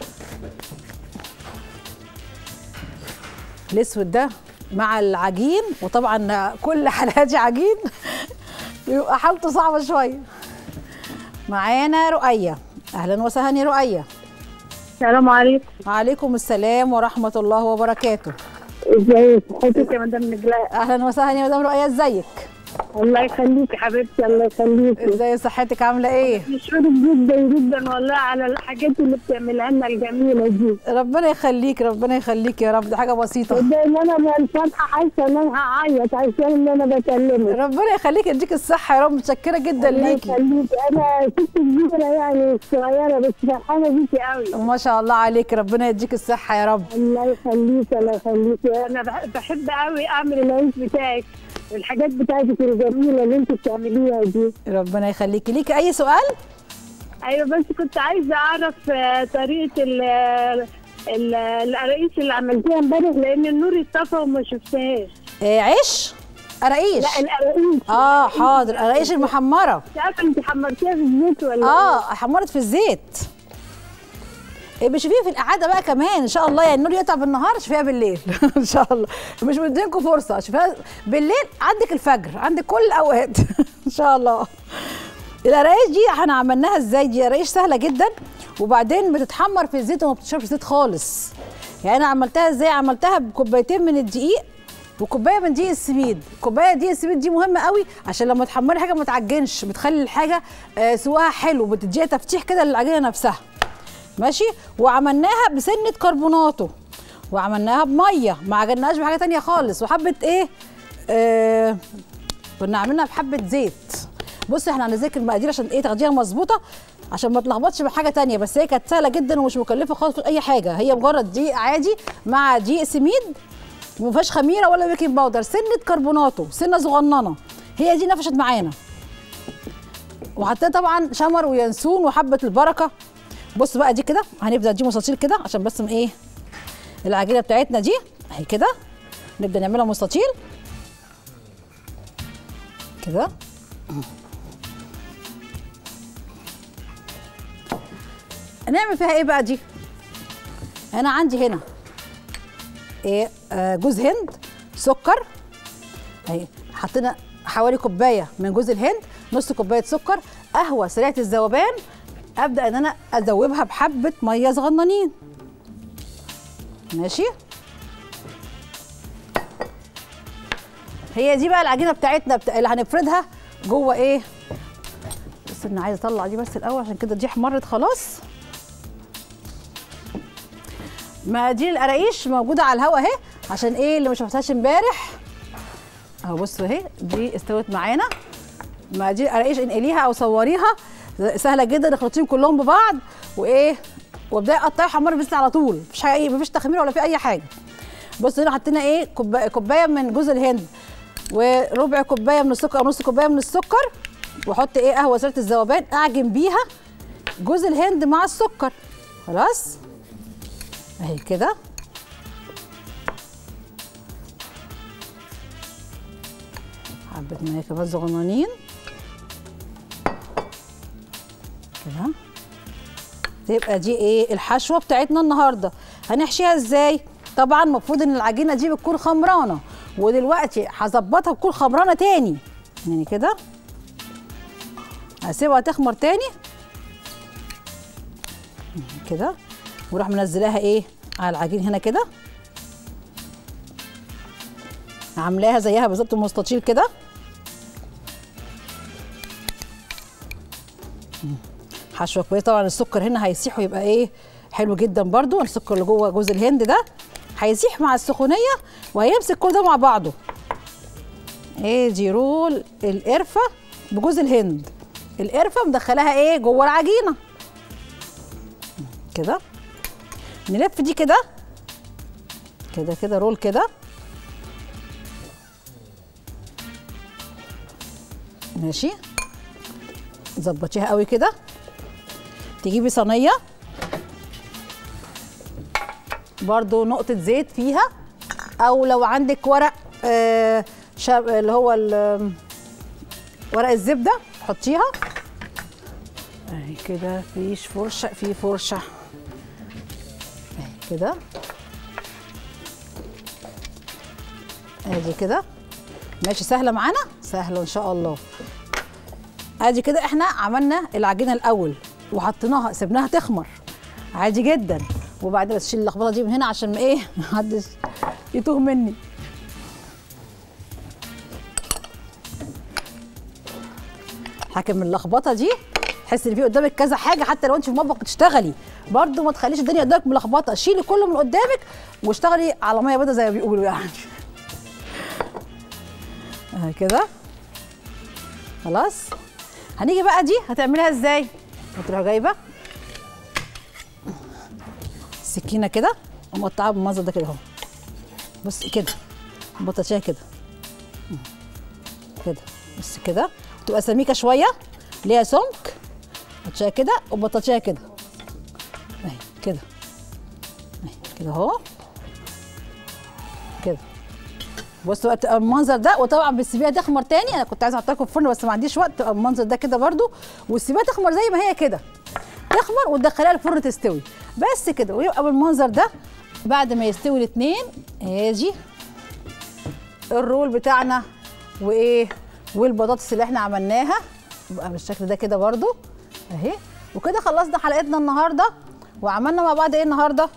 الاسود ده مع العجين وطبعا كل حلقاتي عجين بيبقى حالته صعبه شويه معانا رؤية اهلا وسهلا يا رؤية السلام عليكم وعليكم السلام ورحمه الله وبركاته ازيك صحتك يا مدام نجلاء اهلا وسهلا يا مدام رؤية ازيك الله يخليكي حبيبتي الله يخليكي ازاي صحتك عامله ايه بشكرك جدا جدا والله على الحاجات اللي بتعملها لنا الجميله دي ربنا يخليك ربنا يخليك يا رب دي حاجه بسيطه ده ان انا من الفرحه حاسه ان انا هعيط عشان ان انا بكلمك ربنا يخليك يديك الصحه يا رب متشكره جدا الله ليكي يخليكي انا ست كبيره يعني صغيره بس فرحانه بيكي قوي ما شاء الله عليك ربنا يديك الصحه يا رب الله يخليكي الله يخليكي انا بح- بحب قوي اعمل العيش بتاعك والحاجات بتاعتك الجميله اللي انت بتعمليها دي ربنا يخليكي ليكي اي سؤال ايوه بس كنت عايزه اعرف آه، طريقه ال ال- القراقيش اللي عملتيها امبارح لان النور اتطفى وما شفتهاش إيه عيش قراقيش لا القراقيش اه حاضر قراقيش المحمره مش عارفه انت حمرتيها في الزيت ولا اه حمرت في الزيت إيه بشوفيها في القعده بقى كمان ان شاء الله يعني النور يقطع بالنهار شوفيها بالليل ان شاء الله مش مدينكم فرصه شوفيها بالليل عندك الفجر عندك كل الاوقات ان شاء الله القراقيش دي احنا عملناها ازاي دي قراقيش سهله جدا وبعدين بتتحمر في الزيت وما بتشربش زيت خالص يعني انا عملتها ازاي عملتها بكوبايتين من الدقيق وكوبايه من دقيق السميد كوبايه دقيق السميد دي مهمه قوي عشان لما تحمري حاجه ما تعجنش بتخلي الحاجه آه، سواها حلو بتديها تفتيح كده للعجينه نفسها ماشي وعملناها بسنه كربوناتو وعملناها بميه ما عجناهاش بحاجه تانية خالص وحبه ايه آه كنا عاملينها بحبه زيت بص احنا هنذاكر المقادير عشان ايه تاخديها مظبوطه عشان ما تلخبطش بحاجه تانية بس هي كانت سهله جدا ومش مكلفه خالص في اي حاجه هي مجرد دقيق عادي مع دقيق سميد وما فيهاش خميره ولا بيكنج باودر سنه كربوناتو سنه صغننه هي دي نفشت معانا وحطينا طبعا شمر وينسون وحبه البركه بص بقى دي كده هنبدا دي مستطيل كده عشان بس م- ايه العجينه بتاعتنا دي اهي كده نبدا نعملها مستطيل كده نعمل فيها ايه بقى دي انا عندي هنا ايه آه جوز هند سكر اهي حطينا حوالي كوبايه من جوز الهند نص كوبايه سكر قهوه سريعه الذوبان ابدا ان انا ادوبها بحبه ميه صغننين ماشي هي دي بقى العجينه بتاعتنا بتا... اللي هنفردها جوه ايه بس انا عايزه اطلع دي بس الاول عشان كده دي احمرت خلاص مقادير القراقيش موجوده على الهوا اهي عشان ايه اللي ما شفتهاش امبارح اهو بصوا اهي دي استوت معانا مقادير القراقيش انقليها او صوريها سهله جدا اخلطيهم كلهم ببعض وايه وابداي قطعي حمار بس على طول مفيش حاجه ايه مفيش تخمير ولا في اي حاجه بصوا هنا حطينا ايه كوبايه كوبايه من جوز الهند وربع كوبايه من السكر او نص كوبايه من السكر واحط ايه قهوه سريعه الذوبان اعجن بيها جوز الهند مع السكر خلاص اهي كده حبه ميه كمان صغننين كده تبقى دي ايه الحشوه بتاعتنا النهارده هنحشيها ازاي طبعا المفروض ان العجينه دي بتكون خمرانه ودلوقتي هظبطها تكون خمرانه تاني يعني كده هسيبها تخمر تاني كده وراح منزلاها ايه على العجين هنا كده عاملاها زيها بالظبط المستطيل كده حشوه كويسه طبعا السكر هنا هيسيح ويبقى ايه حلو جدا برضو السكر اللي جوه جوز الهند ده هيسيح مع السخونيه وهيمسك كل ده مع بعضه ايه دي رول القرفه بجوز الهند القرفه مدخلاها ايه جوه العجينه كده نلف دي كده كده كده رول كده ماشي ظبطيها قوي كده تجيبي صينيه برضو نقطه زيت فيها او لو عندك ورق آه شاب اللي هو ال- ورق الزبده حطيها اهي كده فيش فرشه في فرشه اهي كده ادي كده ماشي سهله معانا سهله ان شاء الله ادي كده احنا عملنا العجينه الاول وحطيناها سيبناها تخمر عادي جدا وبعدين بس شيل اللخبطه دي من هنا عشان ما ايه محدش يتوه مني حاكم اللخبطه دي تحس ان في قدامك كذا حاجه حتى لو انت في المطبخ بتشتغلي برضو ما تخليش الدنيا قدامك ملخبطه شيلي كله من قدامك واشتغلي على ميه بيضاء زي ما بيقولوا يعني آه كده خلاص هنيجي بقى دي هتعمليها ازاي هتروحي جايبه السكينه كده ومقطعها بالمنظر ده كده اهو بصي كده بطاطشاها كده كده بس كده تبقى سميكه شويه ليها سمك بطاطشاها كده وبطاطشاها كده اهي كده اهي كده اهو كده بصوا بقى بتبقى بالمنظر ده وطبعا بتسيبيها تخمر تاني انا كنت عايزه احطها لكم في الفرن بس ما عنديش وقت تبقى بالمنظر ده كده برده وتسيبيها تخمر زي ما هي كده تخمر وتدخليها الفرن تستوي بس كده ويبقى بالمنظر ده بعد ما يستوي الاثنين ادي الرول بتاعنا وايه والبطاطس اللي احنا عملناها يبقى بالشكل ده كده برده اهي وكده خلصنا حلقتنا النهارده وعملنا مع بعض ايه النهارده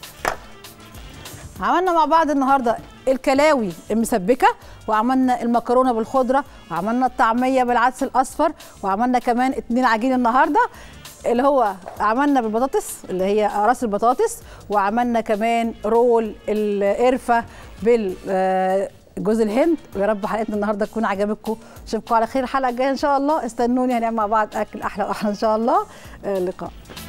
عملنا مع بعض النهارده الكلاوي المسبكه وعملنا المكرونه بالخضره وعملنا الطعميه بالعدس الاصفر وعملنا كمان اتنين عجين النهارده اللي هو عملنا بالبطاطس اللي هي راس البطاطس وعملنا كمان رول القرفه بال آه، جوز الهند ويا رب حلقتنا النهارده تكون عجبتكم اشوفكم على خير الحلقه الجايه ان شاء الله استنوني هنعمل مع بعض اكل احلى واحلى ان شاء الله آه، لقاء